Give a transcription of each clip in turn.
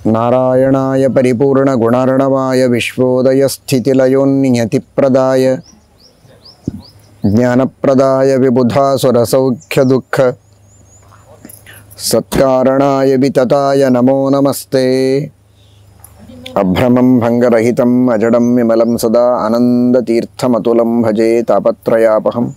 ನಾರಾಯಣಾಯ ಪರಿಪೂರ್ಣಗುಣರ್ಣವಾಯ ವಿಶ್ವೋದಯಸ್ಥಿತಿಲಯೋನ್ನಿಯತಿಪ್ರದಾಯ ಜ್ಞಾನಪ್ರದಾಯ ವಿಬುಧಾಸುರಸೌಖ್ಯದುಃಖ ಸತ್ಕಾರಣಾಯ ವಿತತಾಯ ನಮೋ ನಮಸ್ತೆ ಅಭ್ರಮಂ ಭಂಗರಹಿತಂ ಅಜಡಂ ವಿಮಲಂ ಸದಾ ಆನಂದತೀರ್ಥಮತುಲಂ ಭಜೆ ತಾಪತ್ರಯಾಪಹಂ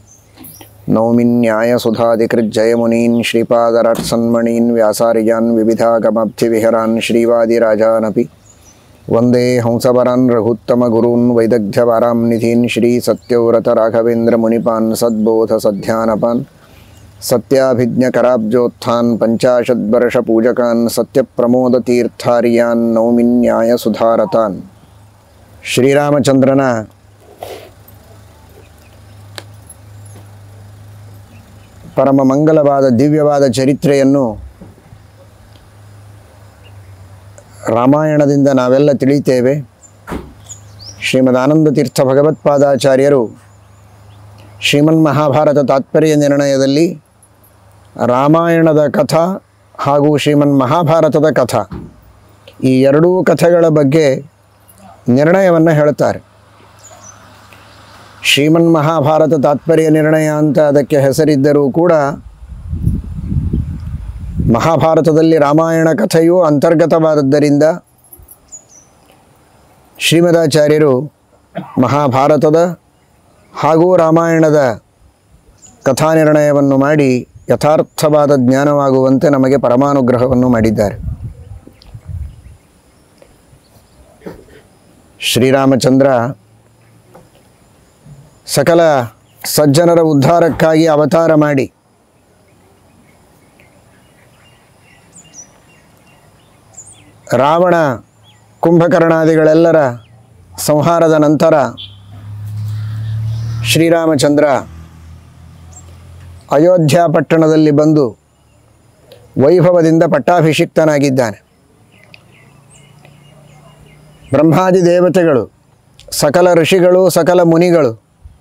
नौमिन्यायसुधाधिकृज्जयमुनीन् श्रीपादराट्सन्मणीन् व्यासार्यान् विविधागमब्धिविहरान् श्रीवादिराजानपि वन्दे हंसवरान् रघुत्तमगुरून् वैदग्ध्यवारां निधीन् श्रीसत्यव्रतराघवेन्द्रमुनिपान् सद्बोधसध्यानपान् सत्याभिज्ञकराब्जोत्थान् पञ्चाशद्वर्षपूजकान् सत्यप्रमोदतीर्थार्यान् नौमिन्यायसुधारतान् ಶ್ರೀರಾಮಚಂದ್ರನ ಪರಮ ಮಂಗಲವಾದ ದಿವ್ಯವಾದ ಚರಿತ್ರೆಯನ್ನು ರಾಮಾಯಣದಿಂದ ನಾವೆಲ್ಲ ತಿಳಿತೇವೆ ಶ್ರೀಮದ್ ಆನಂದ ತೀರ್ಥ ಭಗವತ್ಪಾದಾಚಾರ್ಯರು ಶ್ರೀಮನ್ ಮಹಾಭಾರತ ತಾತ್ಪರ್ಯ ನಿರ್ಣಯದಲ್ಲಿ ರಾಮಾಯಣದ ಕಥಾ ಹಾಗೂ ಶ್ರೀಮನ್ ಮಹಾಭಾರತದ ಕಥಾ ಈ ಎರಡೂ ಕಥೆಗಳ ಬಗ್ಗೆ ನಿರ್ಣಯವನ್ನು ಹೇಳ್ತಾರೆ ಶ್ರೀಮನ್ ಮಹಾಭಾರತ ತಾತ್ಪರ್ಯ ನಿರ್ಣಯ ಅಂತ ಅದಕ್ಕೆ ಹೆಸರಿದ್ದರೂ ಕೂಡ ಮಹಾಭಾರತದಲ್ಲಿ ರಾಮಾಯಣ ಕಥೆಯು ಅಂತರ್ಗತವಾದದ್ದರಿಂದ ಶ್ರೀಮದಾಚಾರ್ಯರು ಮಹಾಭಾರತದ ಹಾಗೂ ರಾಮಾಯಣದ ಕಥಾ ನಿರ್ಣಯವನ್ನು ಮಾಡಿ ಯಥಾರ್ಥವಾದ ಜ್ಞಾನವಾಗುವಂತೆ ನಮಗೆ ಪರಮಾನುಗ್ರಹವನ್ನು ಮಾಡಿದ್ದಾರೆ ಶ್ರೀರಾಮಚಂದ್ರ ಸಕಲ ಸಜ್ಜನರ ಉದ್ಧಾರಕ್ಕಾಗಿ ಅವತಾರ ಮಾಡಿ ರಾವಣ ಕುಂಭಕರ್ಣಾದಿಗಳೆಲ್ಲರ ಸಂಹಾರದ ನಂತರ ಶ್ರೀರಾಮಚಂದ್ರ ಅಯೋಧ್ಯ ಪಟ್ಟಣದಲ್ಲಿ ಬಂದು ವೈಭವದಿಂದ ಪಟ್ಟಾಭಿಷಿಕ್ತನಾಗಿದ್ದಾನೆ ಬ್ರಹ್ಮಾದಿ ದೇವತೆಗಳು ಸಕಲ ಋಷಿಗಳು ಸಕಲ ಮುನಿಗಳು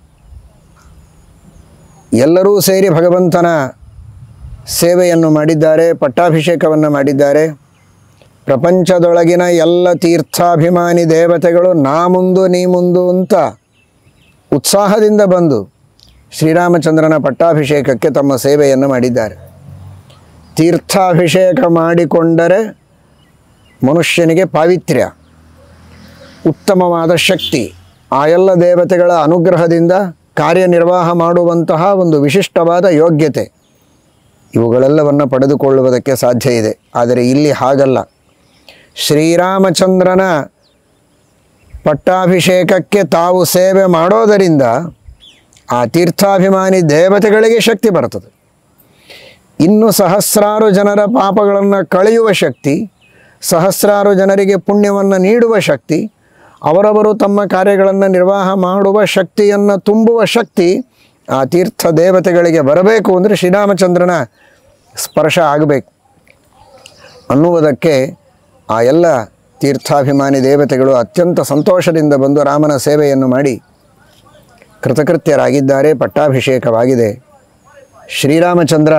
ಎಲ್ಲರೂ ಸೇರಿ ಭಗವಂತನ ಸೇವೆಯನ್ನು ಮಾಡಿದ್ದಾರೆ ಪಟ್ಟಾಭಿಷೇಕವನ್ನು ಮಾಡಿದ್ದಾರೆ ಪ್ರಪಂಚದೊಳಗಿನ ಎಲ್ಲ ತೀರ್ಥಾಭಿಮಾನಿ ದೇವತೆಗಳು ನಾ ಮುಂದು ನೀ ಮುಂದು ಅಂತ ಉತ್ಸಾಹದಿಂದ ಬಂದು ಶ್ರೀರಾಮಚಂದ್ರನ ಪಟ್ಟಾಭಿಷೇಕಕ್ಕೆ ತಮ್ಮ ಸೇವೆಯನ್ನು ಮಾಡಿದ್ದಾರೆ ತೀರ್ಥಾಭಿಷೇಕ ಮಾಡಿಕೊಂಡರೆ ಮನುಷ್ಯನಿಗೆ ಪಾವಿತ್ರ್ಯ ಉತ್ತಮವಾದ ಶಕ್ತಿ ಆ ಎಲ್ಲ ದೇವತೆಗಳ ಅನುಗ್ರಹದಿಂದ ಕಾರ್ಯನಿರ್ವಾಹ ಮಾಡುವಂತಹ ಒಂದು ವಿಶಿಷ್ಟವಾದ ಯೋಗ್ಯತೆ ಇವುಗಳೆಲ್ಲವನ್ನು ಪಡೆದುಕೊಳ್ಳುವುದಕ್ಕೆ ಸಾಧ್ಯ ಇದೆ ಆದರೆ ಇಲ್ಲಿ ಹಾಗಲ್ಲ ಶ್ರೀರಾಮಚಂದ್ರನ ಪಟ್ಟಾಭಿಷೇಕಕ್ಕೆ ತಾವು ಸೇವೆ ಮಾಡೋದರಿಂದ ಆ ತೀರ್ಥಾಭಿಮಾನಿ ದೇವತೆಗಳಿಗೆ ಶಕ್ತಿ ಬರ್ತದೆ ಇನ್ನು ಸಹಸ್ರಾರು ಜನರ ಪಾಪಗಳನ್ನು ಕಳೆಯುವ ಶಕ್ತಿ ಸಹಸ್ರಾರು ಜನರಿಗೆ ಪುಣ್ಯವನ್ನು ನೀಡುವ ಶಕ್ತಿ ಅವರವರು ತಮ್ಮ ಕಾರ್ಯಗಳನ್ನು ನಿರ್ವಾಹ ಮಾಡುವ ಶಕ್ತಿಯನ್ನು ತುಂಬುವ ಶಕ್ತಿ ಆ ತೀರ್ಥ ದೇವತೆಗಳಿಗೆ ಬರಬೇಕು ಅಂದರೆ ಶ್ರೀರಾಮಚಂದ್ರನ ಸ್ಪರ್ಶ ಆಗಬೇಕು ಅನ್ನುವುದಕ್ಕೆ ಆ ಎಲ್ಲ ತೀರ್ಥಾಭಿಮಾನಿ ದೇವತೆಗಳು ಅತ್ಯಂತ ಸಂತೋಷದಿಂದ ಬಂದು ರಾಮನ ಸೇವೆಯನ್ನು ಮಾಡಿ ಕೃತಕೃತ್ಯರಾಗಿದ್ದಾರೆ ಪಟ್ಟಾಭಿಷೇಕವಾಗಿದೆ ಶ್ರೀರಾಮಚಂದ್ರ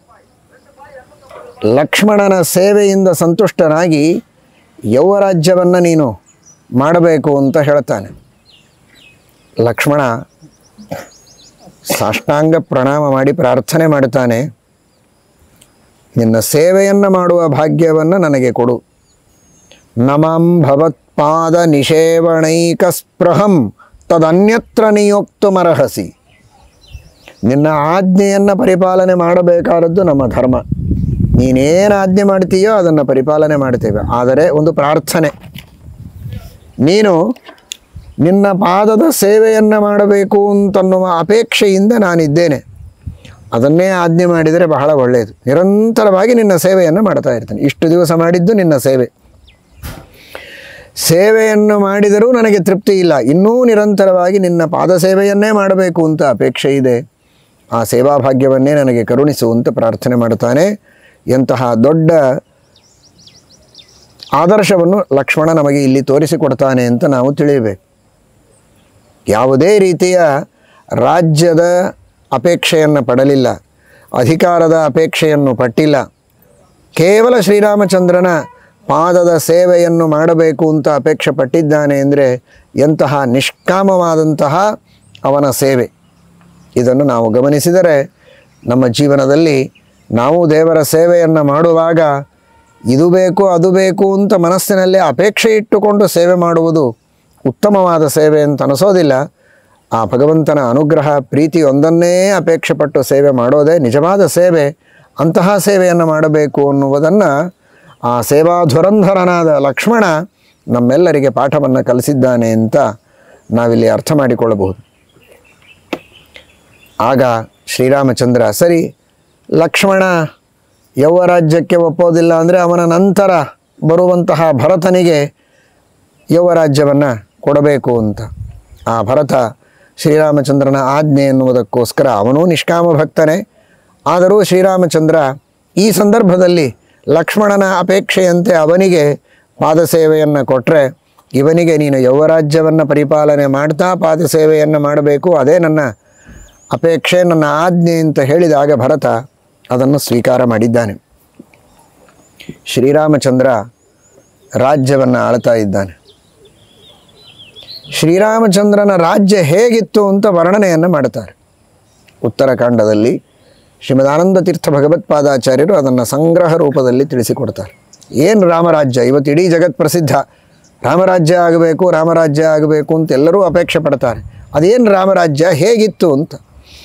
ಲಕ್ಷ್ಮಣನ ಸೇವೆಯಿಂದ ಸಂತುಷ್ಟನಾಗಿ ಯೌವರಾಜ್ಯವನ್ನು ನೀನು ಮಾಡಬೇಕು ಅಂತ ಹೇಳ್ತಾನೆ ಲಕ್ಷ್ಮಣ ಸಾಷ್ಟಾಂಗ ಪ್ರಣಾಮ ಮಾಡಿ ಪ್ರಾರ್ಥನೆ ಮಾಡ್ತಾನೆ ನಿನ್ನ ಸೇವೆಯನ್ನು ಮಾಡುವ ಭಾಗ್ಯವನ್ನು ನನಗೆ ಕೊಡು ನಮಂ ಭವತ್ಪಾದ ನಿಷೇವಣೈಕ ಸ್ಪೃಹಂ ತದನ್ಯತ್ರ ನಿಯೋಕ್ತುಮರ್ಹಸಿ ನಿನ್ನ ಆಜ್ಞೆಯನ್ನು ಪರಿಪಾಲನೆ ಮಾಡಬೇಕಾದದ್ದು ನಮ್ಮ ಧರ್ಮ ನೀನೇನು ಆಜ್ಞೆ ಮಾಡ್ತೀಯೋ ಅದನ್ನು ಪರಿಪಾಲನೆ ಮಾಡ್ತೇವೆ ಆದರೆ ಒಂದು ಪ್ರಾರ್ಥನೆ ನೀನು ನಿನ್ನ ಪಾದದ ಸೇವೆಯನ್ನು ಮಾಡಬೇಕು ಅಂತನ್ನುವ ಅಪೇಕ್ಷೆಯಿಂದ ನಾನಿದ್ದೇನೆ ಅದನ್ನೇ ಆಜ್ಞೆ ಮಾಡಿದರೆ ಬಹಳ ಒಳ್ಳೆಯದು ನಿರಂತರವಾಗಿ ನಿನ್ನ ಸೇವೆಯನ್ನು ಮಾಡ್ತಾ ಇರ್ತೇನೆ ಇಷ್ಟು ದಿವಸ ಮಾಡಿದ್ದು ನಿನ್ನ ಸೇವೆ ಸೇವೆಯನ್ನು ಮಾಡಿದರೂ ನನಗೆ ತೃಪ್ತಿ ಇಲ್ಲ ಇನ್ನೂ ನಿರಂತರವಾಗಿ ನಿನ್ನ ಪಾದ ಸೇವೆಯನ್ನೇ ಮಾಡಬೇಕು ಅಂತ ಅಪೇಕ್ಷೆ ಇದೆ ಆ ಸೇವಾಭಾಗ್ಯವನ್ನೇ ನನಗೆ ಕರುಣಿಸು ಅಂತ ಪ್ರಾರ್ಥನೆ ಮಾಡ್ತಾನೆ ಎಂತಹ ದೊಡ್ಡ ಆದರ್ಶವನ್ನು ಲಕ್ಷ್ಮಣ ನಮಗೆ ಇಲ್ಲಿ ತೋರಿಸಿಕೊಡ್ತಾನೆ ಅಂತ ನಾವು ತಿಳಿಯಬೇಕು ಯಾವುದೇ ರೀತಿಯ ರಾಜ್ಯದ ಅಪೇಕ್ಷೆಯನ್ನು ಪಡಲಿಲ್ಲ ಅಧಿಕಾರದ ಅಪೇಕ್ಷೆಯನ್ನು ಪಟ್ಟಿಲ್ಲ ಕೇವಲ ಶ್ರೀರಾಮಚಂದ್ರನ ಪಾದದ ಸೇವೆಯನ್ನು ಮಾಡಬೇಕು ಅಂತ ಅಪೇಕ್ಷೆ ಪಟ್ಟಿದ್ದಾನೆ ಅಂದರೆ ಎಂತಹ ನಿಷ್ಕಾಮವಾದಂತಹ ಅವನ ಸೇವೆ ಇದನ್ನು ನಾವು ಗಮನಿಸಿದರೆ ನಮ್ಮ ಜೀವನದಲ್ಲಿ ನಾವು ದೇವರ ಸೇವೆಯನ್ನು ಮಾಡುವಾಗ ಇದು ಬೇಕು ಅದು ಬೇಕು ಅಂತ ಮನಸ್ಸಿನಲ್ಲಿ ಅಪೇಕ್ಷೆ ಇಟ್ಟುಕೊಂಡು ಸೇವೆ ಮಾಡುವುದು ಉತ್ತಮವಾದ ಸೇವೆ ಅಂತ ಅನಿಸೋದಿಲ್ಲ ಆ ಭಗವಂತನ ಅನುಗ್ರಹ ಪ್ರೀತಿ ಒಂದನ್ನೇ ಅಪೇಕ್ಷೆ ಪಟ್ಟು ಸೇವೆ ಮಾಡೋದೇ ನಿಜವಾದ ಸೇವೆ ಅಂತಹ ಸೇವೆಯನ್ನು ಮಾಡಬೇಕು ಅನ್ನುವುದನ್ನು ಆ ಸೇವಾಧುರಂಧರನಾದ ಲಕ್ಷ್ಮಣ ನಮ್ಮೆಲ್ಲರಿಗೆ ಪಾಠವನ್ನು ಕಲಿಸಿದ್ದಾನೆ ಅಂತ ನಾವಿಲ್ಲಿ ಅರ್ಥ ಮಾಡಿಕೊಳ್ಳಬಹುದು ಆಗ ಶ್ರೀರಾಮಚಂದ್ರ ಸರಿ ಲಕ್ಷ್ಮಣ ಯೌವರಾಜ್ಯಕ್ಕೆ ಒಪ್ಪೋದಿಲ್ಲ ಅಂದರೆ ಅವನ ನಂತರ ಬರುವಂತಹ ಭರತನಿಗೆ ಯೌವರಾಜ್ಯವನ್ನು ಕೊಡಬೇಕು ಅಂತ ಆ ಭರತ ಶ್ರೀರಾಮಚಂದ್ರನ ಆಜ್ಞೆ ಎನ್ನುವುದಕ್ಕೋಸ್ಕರ ಅವನೂ ನಿಷ್ಕಾಮ ಭಕ್ತನೇ ಆದರೂ ಶ್ರೀರಾಮಚಂದ್ರ ಈ ಸಂದರ್ಭದಲ್ಲಿ ಲಕ್ಷ್ಮಣನ ಅಪೇಕ್ಷೆಯಂತೆ ಅವನಿಗೆ ಪಾದಸೇವೆಯನ್ನು ಕೊಟ್ಟರೆ ಇವನಿಗೆ ನೀನು ಯೌವರಾಜ್ಯವನ್ನು ಪರಿಪಾಲನೆ ಮಾಡ್ತಾ ಪಾದಸೇವೆಯನ್ನು ಮಾಡಬೇಕು ಅದೇ ನನ್ನ ಅಪೇಕ್ಷೆ ನನ್ನ ಆಜ್ಞೆ ಅಂತ ಹೇಳಿದಾಗ ಭರತ ಅದನ್ನು ಸ್ವೀಕಾರ ಮಾಡಿದ್ದಾನೆ ಶ್ರೀರಾಮಚಂದ್ರ ರಾಜ್ಯವನ್ನು ಆಳ್ತಾ ಇದ್ದಾನೆ ಶ್ರೀರಾಮಚಂದ್ರನ ರಾಜ್ಯ ಹೇಗಿತ್ತು ಅಂತ ವರ್ಣನೆಯನ್ನು ಮಾಡ್ತಾರೆ ಉತ್ತರಕಾಂಡದಲ್ಲಿ ಶ್ರೀಮದಾನಂದ ತೀರ್ಥ ಭಗವತ್ಪಾದಾಚಾರ್ಯರು ಅದನ್ನು ಸಂಗ್ರಹ ರೂಪದಲ್ಲಿ ತಿಳಿಸಿಕೊಡ್ತಾರೆ ಏನು ರಾಮರಾಜ್ಯ ಇವತ್ತು ಇಡೀ ಜಗತ್ ಪ್ರಸಿದ್ಧ ರಾಮರಾಜ್ಯ ಆಗಬೇಕು ರಾಮರಾಜ್ಯ ಆಗಬೇಕು ಅಂತ ಎಲ್ಲರೂ ಅಪೇಕ್ಷೆ ಪಡ್ತಾರೆ ಅದೇನು ರಾಮರಾಜ್ಯ ಹೇಗಿತ್ತು ಅಂತ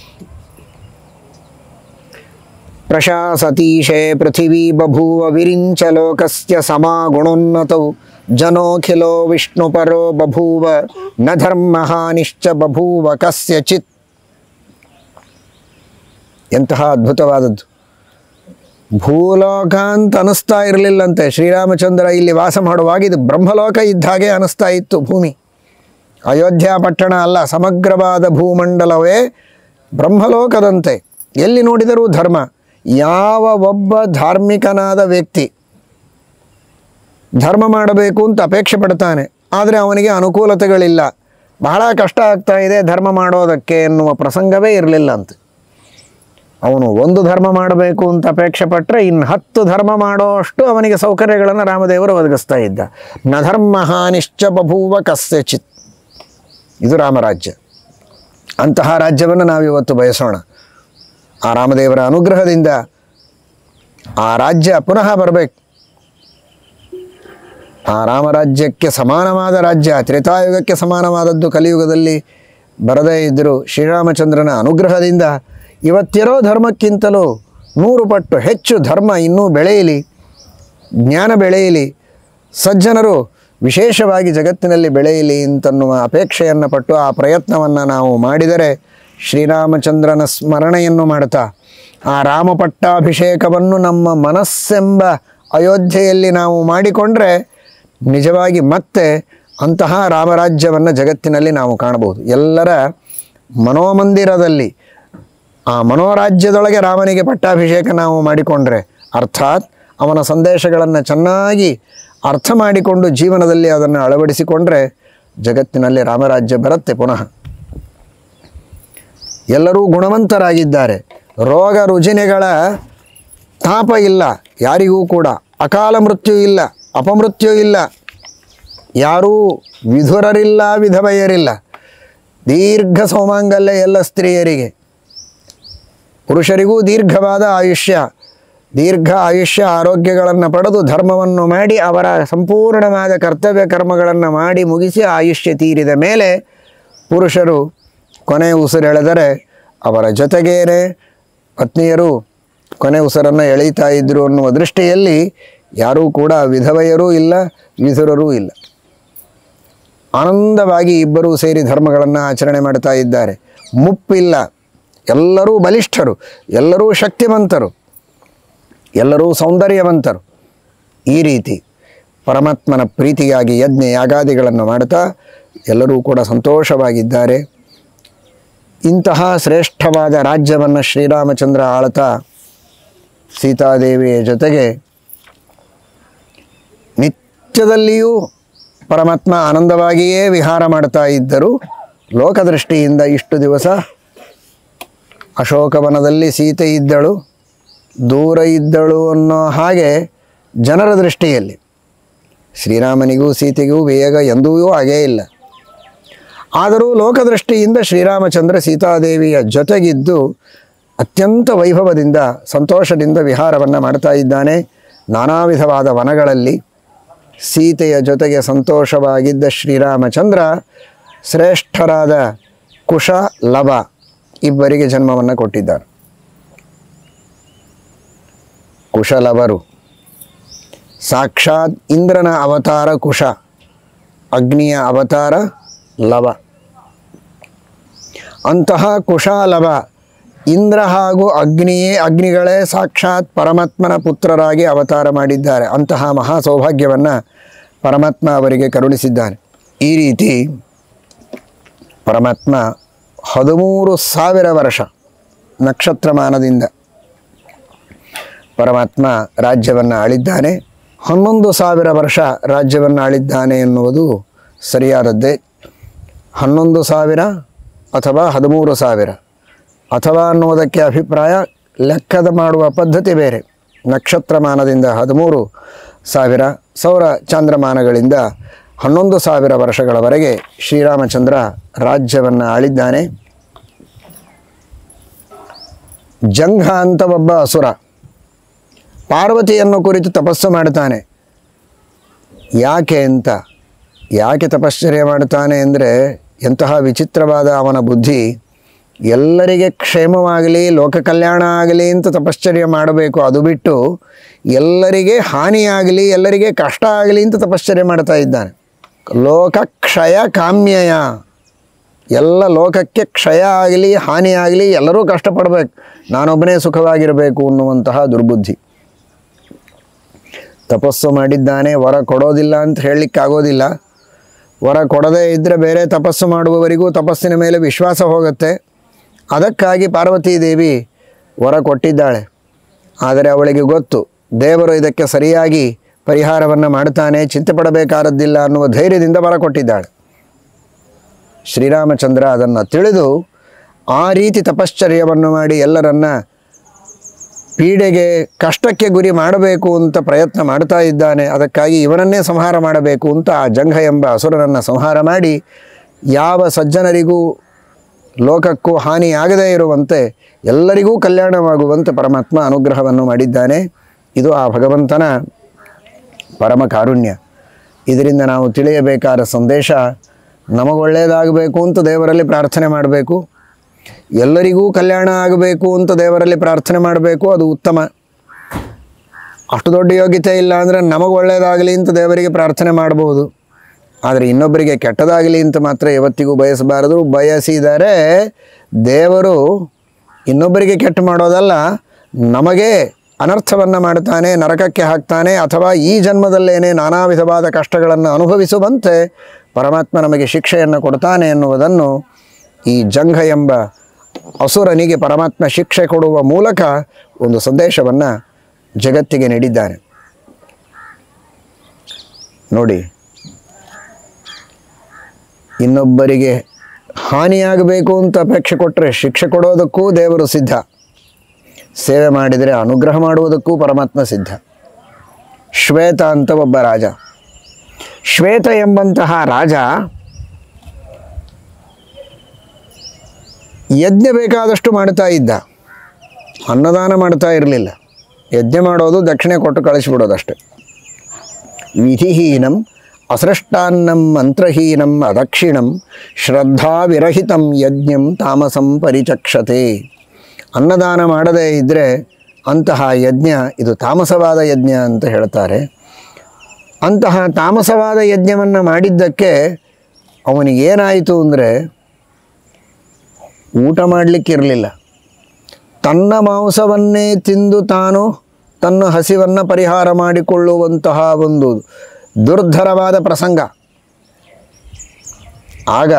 ಪ್ರಶಾಸತೀಶೇ ಪೃಥಿವೀ ಬಭೂವ ವಿರಿಂಚ ಲೋಕಸ್ಯ ಸಮಾಗುಣೋನ್ನತೌ ಜನೋಖಿಲೋ ವಿಷ್ಣುಪರೋ ಬಭೂವ ನ ಧರ್ಮಹಾನಿಶ್ಚ ಬಭೂವ ಕಸ್ಯಚಿತ್ ಎಂತಹ ಅದ್ಭುತವಾದದ್ದು ಭೂಲೋಕ ಅಂತ ಅನಿಸ್ತಾ ಇರಲಿಲ್ಲಂತೆ ಶ್ರೀರಾಮಚಂದ್ರ ಇಲ್ಲಿ ವಾಸ ಮಾಡುವಾಗ ಇದು ಬ್ರಹ್ಮಲೋಕ ಇದ್ದ ಹಾಗೆ ಅನಿಸ್ತಾ ಇತ್ತು ಭೂಮಿ ಅಯೋಧ್ಯ ಪಟ್ಟಣ ಅಲ್ಲ ಸಮಗ್ರವಾದ ಭೂಮಂಡಲವೇ ಬ್ರಹ್ಮಲೋಕದಂತೆ ಎಲ್ಲಿ ನೋಡಿದರೂ ಧರ್ಮ ಯಾವ ಒಬ್ಬ ಧಾರ್ಮಿಕನಾದ ವ್ಯಕ್ತಿ ಧರ್ಮ ಮಾಡಬೇಕು ಅಂತ ಅಪೇಕ್ಷೆ ಪಡ್ತಾನೆ ಆದರೆ ಅವನಿಗೆ ಅನುಕೂಲತೆಗಳಿಲ್ಲ ಬಹಳ ಕಷ್ಟ ಆಗ್ತಾ ಇದೆ ಧರ್ಮ ಮಾಡೋದಕ್ಕೆ ಎನ್ನುವ ಪ್ರಸಂಗವೇ ಇರಲಿಲ್ಲ ಅಂತ ಅವನು ಒಂದು ಧರ್ಮ ಮಾಡಬೇಕು ಅಂತ ಅಪೇಕ್ಷೆ ಪಟ್ಟರೆ ಇನ್ನು ಹತ್ತು ಧರ್ಮ ಮಾಡೋಷ್ಟು ಅವನಿಗೆ ಸೌಕರ್ಯಗಳನ್ನು ರಾಮದೇವರು ಒದಗಿಸ್ತಾ ಇದ್ದ ನ ಧರ್ಮ ಹಾನಿಶ್ಚ ಬಭೂವ ಕಸ್ಯಚಿತ್ ಇದು ರಾಮರಾಜ್ಯ ಅಂತಹ ರಾಜ್ಯವನ್ನು ನಾವಿವತ್ತು ಬಯಸೋಣ ಆ ರಾಮದೇವರ ಅನುಗ್ರಹದಿಂದ ಆ ರಾಜ್ಯ ಪುನಃ ಬರಬೇಕು ಆ ರಾಮರಾಜ್ಯಕ್ಕೆ ಸಮಾನವಾದ ರಾಜ್ಯ ತ್ರೇತಾಯುಗಕ್ಕೆ ಸಮಾನವಾದದ್ದು ಕಲಿಯುಗದಲ್ಲಿ ಬರದೇ ಇದ್ದರೂ ಶ್ರೀರಾಮಚಂದ್ರನ ಅನುಗ್ರಹದಿಂದ ಇವತ್ತಿರೋ ಧರ್ಮಕ್ಕಿಂತಲೂ ನೂರು ಪಟ್ಟು ಹೆಚ್ಚು ಧರ್ಮ ಇನ್ನೂ ಬೆಳೆಯಲಿ ಜ್ಞಾನ ಬೆಳೆಯಲಿ ಸಜ್ಜನರು ವಿಶೇಷವಾಗಿ ಜಗತ್ತಿನಲ್ಲಿ ಬೆಳೆಯಲಿ ಅಂತನ್ನುವ ಅಪೇಕ್ಷೆಯನ್ನು ಪಟ್ಟು ಆ ಪ್ರಯತ್ನವನ್ನು ನಾವು ಮಾಡಿದರೆ ಶ್ರೀರಾಮಚಂದ್ರನ ಸ್ಮರಣೆಯನ್ನು ಮಾಡ್ತಾ ಆ ರಾಮ ಪಟ್ಟಾಭಿಷೇಕವನ್ನು ನಮ್ಮ ಮನಸ್ಸೆಂಬ ಅಯೋಧ್ಯೆಯಲ್ಲಿ ನಾವು ಮಾಡಿಕೊಂಡ್ರೆ ನಿಜವಾಗಿ ಮತ್ತೆ ಅಂತಹ ರಾಮರಾಜ್ಯವನ್ನು ಜಗತ್ತಿನಲ್ಲಿ ನಾವು ಕಾಣಬಹುದು ಎಲ್ಲರ ಮನೋಮಂದಿರದಲ್ಲಿ ಆ ಮನೋರಾಜ್ಯದೊಳಗೆ ರಾಮನಿಗೆ ಪಟ್ಟಾಭಿಷೇಕ ನಾವು ಮಾಡಿಕೊಂಡ್ರೆ ಅರ್ಥಾತ್ ಅವನ ಸಂದೇಶಗಳನ್ನು ಚೆನ್ನಾಗಿ ಅರ್ಥ ಮಾಡಿಕೊಂಡು ಜೀವನದಲ್ಲಿ ಅದನ್ನು ಅಳವಡಿಸಿಕೊಂಡ್ರೆ ಜಗತ್ತಿನಲ್ಲಿ ರಾಮರಾಜ್ಯ ಬರುತ್ತೆ ಪುನಃ ಎಲ್ಲರೂ ಗುಣವಂತರಾಗಿದ್ದಾರೆ ರೋಗ ರುಜಿನಗಳ ತಾಪ ಇಲ್ಲ ಯಾರಿಗೂ ಕೂಡ ಅಕಾಲ ಮೃತ್ಯು ಇಲ್ಲ ಅಪಮೃತ್ಯು ಇಲ್ಲ ಯಾರೂ ವಿಧುರರಿಲ್ಲ ವಿಧವೆಯರಿಲ್ಲ ದೀರ್ಘ ಸೌಮಾಂಗಲ್ಯ ಎಲ್ಲ ಸ್ತ್ರೀಯರಿಗೆ ಪುರುಷರಿಗೂ ದೀರ್ಘವಾದ ಆಯುಷ್ಯ ದೀರ್ಘ ಆಯುಷ್ಯ ಆರೋಗ್ಯಗಳನ್ನು ಪಡೆದು ಧರ್ಮವನ್ನು ಮಾಡಿ ಅವರ ಸಂಪೂರ್ಣವಾದ ಕರ್ತವ್ಯ ಕರ್ಮಗಳನ್ನು ಮಾಡಿ ಮುಗಿಸಿ ಆಯುಷ್ಯ ತೀರಿದ ಮೇಲೆ ಪುರುಷರು ಕೊನೆ ಉಸಿರೆಳೆದರೆ ಅವರ ಜೊತೆಗೇನೆ ಪತ್ನಿಯರು ಕೊನೆ ಉಸಿರನ್ನು ಎಳೀತಾ ಇದ್ದರು ಅನ್ನುವ ದೃಷ್ಟಿಯಲ್ಲಿ ಯಾರೂ ಕೂಡ ವಿಧವೆಯರೂ ಇಲ್ಲ ವಿಧುರರೂ ಇಲ್ಲ ಆನಂದವಾಗಿ ಇಬ್ಬರೂ ಸೇರಿ ಧರ್ಮಗಳನ್ನು ಆಚರಣೆ ಮಾಡ್ತಾ ಇದ್ದಾರೆ ಮುಪ್ಪಿಲ್ಲ ಎಲ್ಲರೂ ಬಲಿಷ್ಠರು ಎಲ್ಲರೂ ಶಕ್ತಿವಂತರು ಎಲ್ಲರೂ ಸೌಂದರ್ಯವಂತರು ಈ ರೀತಿ ಪರಮಾತ್ಮನ ಪ್ರೀತಿಗಾಗಿ ಯಜ್ಞ ಯಾಗಾದಿಗಳನ್ನು ಮಾಡ್ತಾ ಎಲ್ಲರೂ ಕೂಡ ಸಂತೋಷವಾಗಿದ್ದಾರೆ ಇಂತಹ ಶ್ರೇಷ್ಠವಾದ ರಾಜ್ಯವನ್ನು ಶ್ರೀರಾಮಚಂದ್ರ ಆಳ್ತಾ ಸೀತಾದೇವಿಯ ಜೊತೆಗೆ ನಿತ್ಯದಲ್ಲಿಯೂ ಪರಮಾತ್ಮ ಆನಂದವಾಗಿಯೇ ವಿಹಾರ ಮಾಡ್ತಾ ಇದ್ದರು ಲೋಕದೃಷ್ಟಿಯಿಂದ ಇಷ್ಟು ದಿವಸ ಅಶೋಕವನದಲ್ಲಿ ಸೀತೆ ಇದ್ದಳು ದೂರ ಇದ್ದಳು ಅನ್ನೋ ಹಾಗೆ ಜನರ ದೃಷ್ಟಿಯಲ್ಲಿ ಶ್ರೀರಾಮನಿಗೂ ಸೀತೆಗೂ ಬೇಗ ಎಂದೂ ಆಗೇ ಇಲ್ಲ ಆದರೂ ಲೋಕದೃಷ್ಟಿಯಿಂದ ಶ್ರೀರಾಮಚಂದ್ರ ಸೀತಾದೇವಿಯ ಜೊತೆಗಿದ್ದು ಅತ್ಯಂತ ವೈಭವದಿಂದ ಸಂತೋಷದಿಂದ ವಿಹಾರವನ್ನು ಮಾಡ್ತಾ ಇದ್ದಾನೆ ನಾನಾ ವಿಧವಾದ ವನಗಳಲ್ಲಿ ಸೀತೆಯ ಜೊತೆಗೆ ಸಂತೋಷವಾಗಿದ್ದ ಶ್ರೀರಾಮಚಂದ್ರ ಶ್ರೇಷ್ಠರಾದ ಕುಶ ಲವ ಇಬ್ಬರಿಗೆ ಜನ್ಮವನ್ನು ಕೊಟ್ಟಿದ್ದಾನೆ ಕುಶಲವರು ಸಾಕ್ಷಾತ್ ಇಂದ್ರನ ಅವತಾರ ಕುಶ ಅಗ್ನಿಯ ಅವತಾರ ಲವ ಅಂತಹ ಕುಶಾಲವ ಇಂದ್ರ ಹಾಗೂ ಅಗ್ನಿಯೇ ಅಗ್ನಿಗಳೇ ಸಾಕ್ಷಾತ್ ಪರಮಾತ್ಮನ ಪುತ್ರರಾಗಿ ಅವತಾರ ಮಾಡಿದ್ದಾರೆ ಅಂತಹ ಮಹಾ ಸೌಭಾಗ್ಯವನ್ನು ಪರಮಾತ್ಮ ಅವರಿಗೆ ಕರುಣಿಸಿದ್ದಾನೆ ಈ ರೀತಿ ಪರಮಾತ್ಮ ಹದಿಮೂರು ಸಾವಿರ ವರ್ಷ ನಕ್ಷತ್ರಮಾನದಿಂದ ಪರಮಾತ್ಮ ರಾಜ್ಯವನ್ನು ಆಳಿದ್ದಾನೆ ಹನ್ನೊಂದು ಸಾವಿರ ವರ್ಷ ರಾಜ್ಯವನ್ನು ಆಳಿದ್ದಾನೆ ಎನ್ನುವುದು ಸರಿಯಾದದ್ದೇ ಹನ್ನೊಂದು ಸಾವಿರ ಅಥವಾ ಹದಿಮೂರು ಸಾವಿರ ಅಥವಾ ಅನ್ನುವುದಕ್ಕೆ ಅಭಿಪ್ರಾಯ ಲೆಕ್ಕದ ಮಾಡುವ ಪದ್ಧತಿ ಬೇರೆ ನಕ್ಷತ್ರಮಾನದಿಂದ ಹದಿಮೂರು ಸಾವಿರ ಸೌರ ಚಾಂದ್ರಮಾನಗಳಿಂದ ಹನ್ನೊಂದು ಸಾವಿರ ವರ್ಷಗಳವರೆಗೆ ಶ್ರೀರಾಮಚಂದ್ರ ರಾಜ್ಯವನ್ನು ಆಳಿದ್ದಾನೆ ಜಂಘ ಅಂತ ಒಬ್ಬ ಅಸುರ ಪಾರ್ವತಿಯನ್ನು ಕುರಿತು ತಪಸ್ಸು ಮಾಡ್ತಾನೆ ಯಾಕೆ ಅಂತ ಯಾಕೆ ತಪಶ್ಚರ್ಯ ಮಾಡ್ತಾನೆ ಅಂದರೆ ಎಂತಹ ವಿಚಿತ್ರವಾದ ಅವನ ಬುದ್ಧಿ ಎಲ್ಲರಿಗೆ ಕ್ಷೇಮವಾಗಲಿ ಲೋಕ ಕಲ್ಯಾಣ ಆಗಲಿ ಅಂತ ತಪಶ್ಚರ್ಯ ಮಾಡಬೇಕು ಅದು ಬಿಟ್ಟು ಎಲ್ಲರಿಗೆ ಹಾನಿಯಾಗಲಿ ಎಲ್ಲರಿಗೆ ಕಷ್ಟ ಆಗಲಿ ಅಂತ ತಪಶ್ಚರ್ಯ ಮಾಡ್ತಾ ಇದ್ದಾನೆ ಲೋಕಕ್ಷಯ ಕಾಮ್ಯಯ ಎಲ್ಲ ಲೋಕಕ್ಕೆ ಕ್ಷಯ ಆಗಲಿ ಹಾನಿ ಆಗಲಿ ಎಲ್ಲರೂ ಕಷ್ಟಪಡಬೇಕು ನಾನೊಬ್ಬನೇ ಸುಖವಾಗಿರಬೇಕು ಅನ್ನುವಂತಹ ದುರ್ಬುದ್ಧಿ ತಪಸ್ಸು ಮಾಡಿದ್ದಾನೆ ವರ ಕೊಡೋದಿಲ್ಲ ಅಂತ ಹೇಳಲಿಕ್ಕಾಗೋದಿಲ್ಲ ವರ ಕೊಡದೇ ಇದ್ದರೆ ಬೇರೆ ತಪಸ್ಸು ಮಾಡುವವರಿಗೂ ತಪಸ್ಸಿನ ಮೇಲೆ ವಿಶ್ವಾಸ ಹೋಗುತ್ತೆ ಅದಕ್ಕಾಗಿ ಪಾರ್ವತೀ ದೇವಿ ವರ ಕೊಟ್ಟಿದ್ದಾಳೆ ಆದರೆ ಅವಳಿಗೆ ಗೊತ್ತು ದೇವರು ಇದಕ್ಕೆ ಸರಿಯಾಗಿ ಪರಿಹಾರವನ್ನು ಮಾಡ್ತಾನೆ ಚಿಂತೆ ಪಡಬೇಕಾದದ್ದಿಲ್ಲ ಅನ್ನುವ ಧೈರ್ಯದಿಂದ ವರ ಕೊಟ್ಟಿದ್ದಾಳೆ ಶ್ರೀರಾಮಚಂದ್ರ ಅದನ್ನು ತಿಳಿದು ಆ ರೀತಿ ತಪಶ್ಚರ್ಯವನ್ನು ಮಾಡಿ ಎಲ್ಲರನ್ನ ಪೀಡೆಗೆ ಕಷ್ಟಕ್ಕೆ ಗುರಿ ಮಾಡಬೇಕು ಅಂತ ಪ್ರಯತ್ನ ಮಾಡ್ತಾ ಇದ್ದಾನೆ ಅದಕ್ಕಾಗಿ ಇವನನ್ನೇ ಸಂಹಾರ ಮಾಡಬೇಕು ಅಂತ ಆ ಜಂಘ ಎಂಬ ಅಸುರನನ್ನು ಸಂಹಾರ ಮಾಡಿ ಯಾವ ಸಜ್ಜನರಿಗೂ ಲೋಕಕ್ಕೂ ಹಾನಿಯಾಗದೇ ಇರುವಂತೆ ಎಲ್ಲರಿಗೂ ಕಲ್ಯಾಣವಾಗುವಂತೆ ಪರಮಾತ್ಮ ಅನುಗ್ರಹವನ್ನು ಮಾಡಿದ್ದಾನೆ ಇದು ಆ ಭಗವಂತನ ಪರಮ ಕಾರುಣ್ಯ ಇದರಿಂದ ನಾವು ತಿಳಿಯಬೇಕಾದ ಸಂದೇಶ ನಮಗೊಳ್ಳೆಯದಾಗಬೇಕು ಅಂತ ದೇವರಲ್ಲಿ ಪ್ರಾರ್ಥನೆ ಮಾಡಬೇಕು ಎಲ್ಲರಿಗೂ ಕಲ್ಯಾಣ ಆಗಬೇಕು ಅಂತ ದೇವರಲ್ಲಿ ಪ್ರಾರ್ಥನೆ ಮಾಡಬೇಕು ಅದು ಉತ್ತಮ ಅಷ್ಟು ದೊಡ್ಡ ಯೋಗ್ಯತೆ ಇಲ್ಲ ಅಂದರೆ ನಮಗೆ ಒಳ್ಳೆಯದಾಗಲಿ ಅಂತ ದೇವರಿಗೆ ಪ್ರಾರ್ಥನೆ ಮಾಡಬಹುದು ಆದರೆ ಇನ್ನೊಬ್ಬರಿಗೆ ಕೆಟ್ಟದಾಗಲಿ ಅಂತ ಮಾತ್ರ ಯಾವತ್ತಿಗೂ ಬಯಸಬಾರದು ಬಯಸಿದರೆ ದೇವರು ಇನ್ನೊಬ್ಬರಿಗೆ ಕೆಟ್ಟ ಮಾಡೋದಲ್ಲ ನಮಗೆ ಅನರ್ಥವನ್ನು ಮಾಡ್ತಾನೆ ನರಕಕ್ಕೆ ಹಾಕ್ತಾನೆ ಅಥವಾ ಈ ಜನ್ಮದಲ್ಲೇನೆ ನಾನಾ ವಿಧವಾದ ಕಷ್ಟಗಳನ್ನು ಅನುಭವಿಸುವಂತೆ ಪರಮಾತ್ಮ ನಮಗೆ ಶಿಕ್ಷೆಯನ್ನು ಕೊಡ್ತಾನೆ ಎನ್ನುವುದನ್ನು ಈ ಜಂಘ ಎಂಬ ಅಸುರನಿಗೆ ಪರಮಾತ್ಮ ಶಿಕ್ಷೆ ಕೊಡುವ ಮೂಲಕ ಒಂದು ಸಂದೇಶವನ್ನು ಜಗತ್ತಿಗೆ ನೀಡಿದ್ದಾನೆ ನೋಡಿ ಇನ್ನೊಬ್ಬರಿಗೆ ಹಾನಿಯಾಗಬೇಕು ಅಂತ ಅಪೇಕ್ಷೆ ಕೊಟ್ಟರೆ ಶಿಕ್ಷೆ ಕೊಡೋದಕ್ಕೂ ದೇವರು ಸಿದ್ಧ ಸೇವೆ ಮಾಡಿದರೆ ಅನುಗ್ರಹ ಮಾಡುವುದಕ್ಕೂ ಪರಮಾತ್ಮ ಸಿದ್ಧ ಶ್ವೇತ ಅಂತ ಒಬ್ಬ ರಾಜ ಶ್ವೇತ ಎಂಬಂತಹ ರಾಜ ಯಜ್ಞ ಬೇಕಾದಷ್ಟು ಮಾಡ್ತಾ ಇದ್ದ ಅನ್ನದಾನ ಮಾಡ್ತಾ ಇರಲಿಲ್ಲ ಯಜ್ಞ ಮಾಡೋದು ದಕ್ಷಿಣೆ ಕೊಟ್ಟು ಕಳಿಸಿಬಿಡೋದಷ್ಟೆ ವಿಧಿಹೀನಂ ಅಸೃಷ್ಟಾನ್ನಂ ಮಂತ್ರಹೀನಂ ಅದಕ್ಷಿಣಂ ಶ್ರದ್ಧಾವಿರಹಿತಂ ಯಜ್ಞಂ ತಾಮಸಂ ಪರಿಚಕ್ಷತೆ ಅನ್ನದಾನ ಮಾಡದೇ ಇದ್ದರೆ ಅಂತಹ ಯಜ್ಞ ಇದು ತಾಮಸವಾದ ಯಜ್ಞ ಅಂತ ಹೇಳ್ತಾರೆ ಅಂತಹ ತಾಮಸವಾದ ಯಜ್ಞವನ್ನು ಮಾಡಿದ್ದಕ್ಕೆ ಅವನಿಗೇನಾಯಿತು ಅಂದರೆ ಊಟ ಮಾಡಲಿಕ್ಕಿರಲಿಲ್ಲ ತನ್ನ ಮಾಂಸವನ್ನೇ ತಿಂದು ತಾನು ತನ್ನ ಹಸಿವನ್ನು ಪರಿಹಾರ ಮಾಡಿಕೊಳ್ಳುವಂತಹ ಒಂದು ದುರ್ಧರವಾದ ಪ್ರಸಂಗ ಆಗ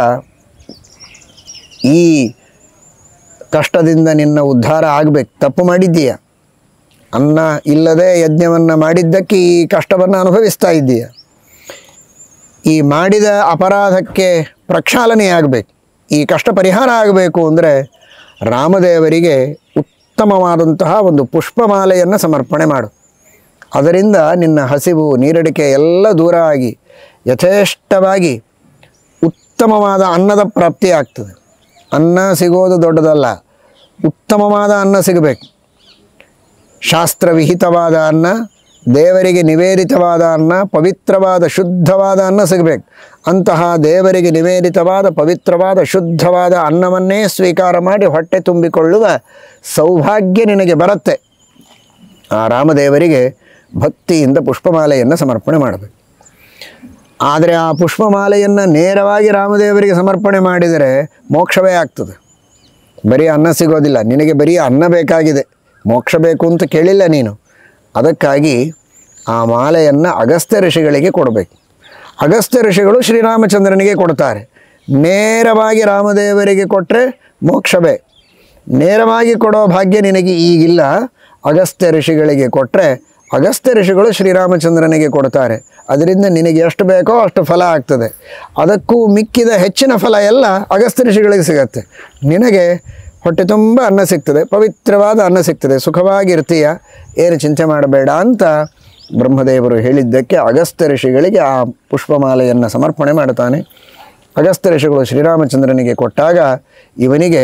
ಈ ಕಷ್ಟದಿಂದ ನಿನ್ನ ಉದ್ಧಾರ ಆಗಬೇಕು ತಪ್ಪು ಮಾಡಿದ್ದೀಯ ಅನ್ನ ಇಲ್ಲದೆ ಯಜ್ಞವನ್ನು ಮಾಡಿದ್ದಕ್ಕೆ ಈ ಕಷ್ಟವನ್ನು ಅನುಭವಿಸ್ತಾ ಇದ್ದೀಯ ಈ ಮಾಡಿದ ಅಪರಾಧಕ್ಕೆ ಪ್ರಕ್ಷಾಳನೆ ಆಗಬೇಕು ಈ ಕಷ್ಟ ಪರಿಹಾರ ಆಗಬೇಕು ಅಂದರೆ ರಾಮದೇವರಿಗೆ ಉತ್ತಮವಾದಂತಹ ಒಂದು ಪುಷ್ಪಮಾಲೆಯನ್ನು ಸಮರ್ಪಣೆ ಮಾಡು ಅದರಿಂದ ನಿನ್ನ ಹಸಿವು ನೀರಡಿಕೆ ಎಲ್ಲ ದೂರ ಆಗಿ ಯಥೇಷ್ಟವಾಗಿ ಉತ್ತಮವಾದ ಅನ್ನದ ಪ್ರಾಪ್ತಿ ಆಗ್ತದೆ ಅನ್ನ ಸಿಗೋದು ದೊಡ್ಡದಲ್ಲ ಉತ್ತಮವಾದ ಅನ್ನ ಸಿಗಬೇಕು ಶಾಸ್ತ್ರವಿಹಿತವಾದ ಅನ್ನ ದೇವರಿಗೆ ನಿವೇದಿತವಾದ ಅನ್ನ ಪವಿತ್ರವಾದ ಶುದ್ಧವಾದ ಅನ್ನ ಸಿಗಬೇಕು ಅಂತಹ ದೇವರಿಗೆ ನಿವೇದಿತವಾದ ಪವಿತ್ರವಾದ ಶುದ್ಧವಾದ ಅನ್ನವನ್ನೇ ಸ್ವೀಕಾರ ಮಾಡಿ ಹೊಟ್ಟೆ ತುಂಬಿಕೊಳ್ಳುವ ಸೌಭಾಗ್ಯ ನಿನಗೆ ಬರುತ್ತೆ ಆ ರಾಮದೇವರಿಗೆ ಭಕ್ತಿಯಿಂದ ಪುಷ್ಪಮಾಲೆಯನ್ನು ಸಮರ್ಪಣೆ ಮಾಡಬೇಕು ಆದರೆ ಆ ಪುಷ್ಪಮಾಲೆಯನ್ನು ನೇರವಾಗಿ ರಾಮದೇವರಿಗೆ ಸಮರ್ಪಣೆ ಮಾಡಿದರೆ ಮೋಕ್ಷವೇ ಆಗ್ತದೆ ಬರೀ ಅನ್ನ ಸಿಗೋದಿಲ್ಲ ನಿನಗೆ ಬರೀ ಅನ್ನ ಬೇಕಾಗಿದೆ ಮೋಕ್ಷ ಬೇಕು ಅಂತ ಕೇಳಿಲ್ಲ ನೀನು ಅದಕ್ಕಾಗಿ ಆ ಮಾಲೆಯನ್ನು ಅಗಸ್ತ್ಯ ಋಷಿಗಳಿಗೆ ಕೊಡಬೇಕು ಅಗಸ್ತ್ಯ ಋಷಿಗಳು ಶ್ರೀರಾಮಚಂದ್ರನಿಗೆ ಕೊಡ್ತಾರೆ ನೇರವಾಗಿ ರಾಮದೇವರಿಗೆ ಕೊಟ್ಟರೆ ಮೋಕ್ಷವೇ ನೇರವಾಗಿ ಕೊಡೋ ಭಾಗ್ಯ ನಿನಗೆ ಈಗಿಲ್ಲ ಅಗಸ್ತ್ಯ ಋಷಿಗಳಿಗೆ ಕೊಟ್ಟರೆ ಅಗಸ್ತ್ಯ ಋಷಿಗಳು ಶ್ರೀರಾಮಚಂದ್ರನಿಗೆ ಕೊಡ್ತಾರೆ ಅದರಿಂದ ನಿನಗೆ ಎಷ್ಟು ಬೇಕೋ ಅಷ್ಟು ಫಲ ಆಗ್ತದೆ ಅದಕ್ಕೂ ಮಿಕ್ಕಿದ ಹೆಚ್ಚಿನ ಫಲ ಎಲ್ಲ ಅಗಸ್ತ್ಯ ಋಷಿಗಳಿಗೆ ಸಿಗತ್ತೆ ನಿನಗೆ ಹೊಟ್ಟೆ ತುಂಬ ಅನ್ನ ಸಿಗ್ತದೆ ಪವಿತ್ರವಾದ ಅನ್ನ ಸಿಗ್ತದೆ ಸುಖವಾಗಿರ್ತೀಯ ಏನು ಚಿಂತೆ ಮಾಡಬೇಡ ಅಂತ ಬ್ರಹ್ಮದೇವರು ಹೇಳಿದ್ದಕ್ಕೆ ಅಗಸ್ತ್ಯ ಋಷಿಗಳಿಗೆ ಆ ಪುಷ್ಪಮಾಲೆಯನ್ನು ಸಮರ್ಪಣೆ ಮಾಡ್ತಾನೆ ಅಗಸ್ತ್ಯ ಋಷಿಗಳು ಶ್ರೀರಾಮಚಂದ್ರನಿಗೆ ಕೊಟ್ಟಾಗ ಇವನಿಗೆ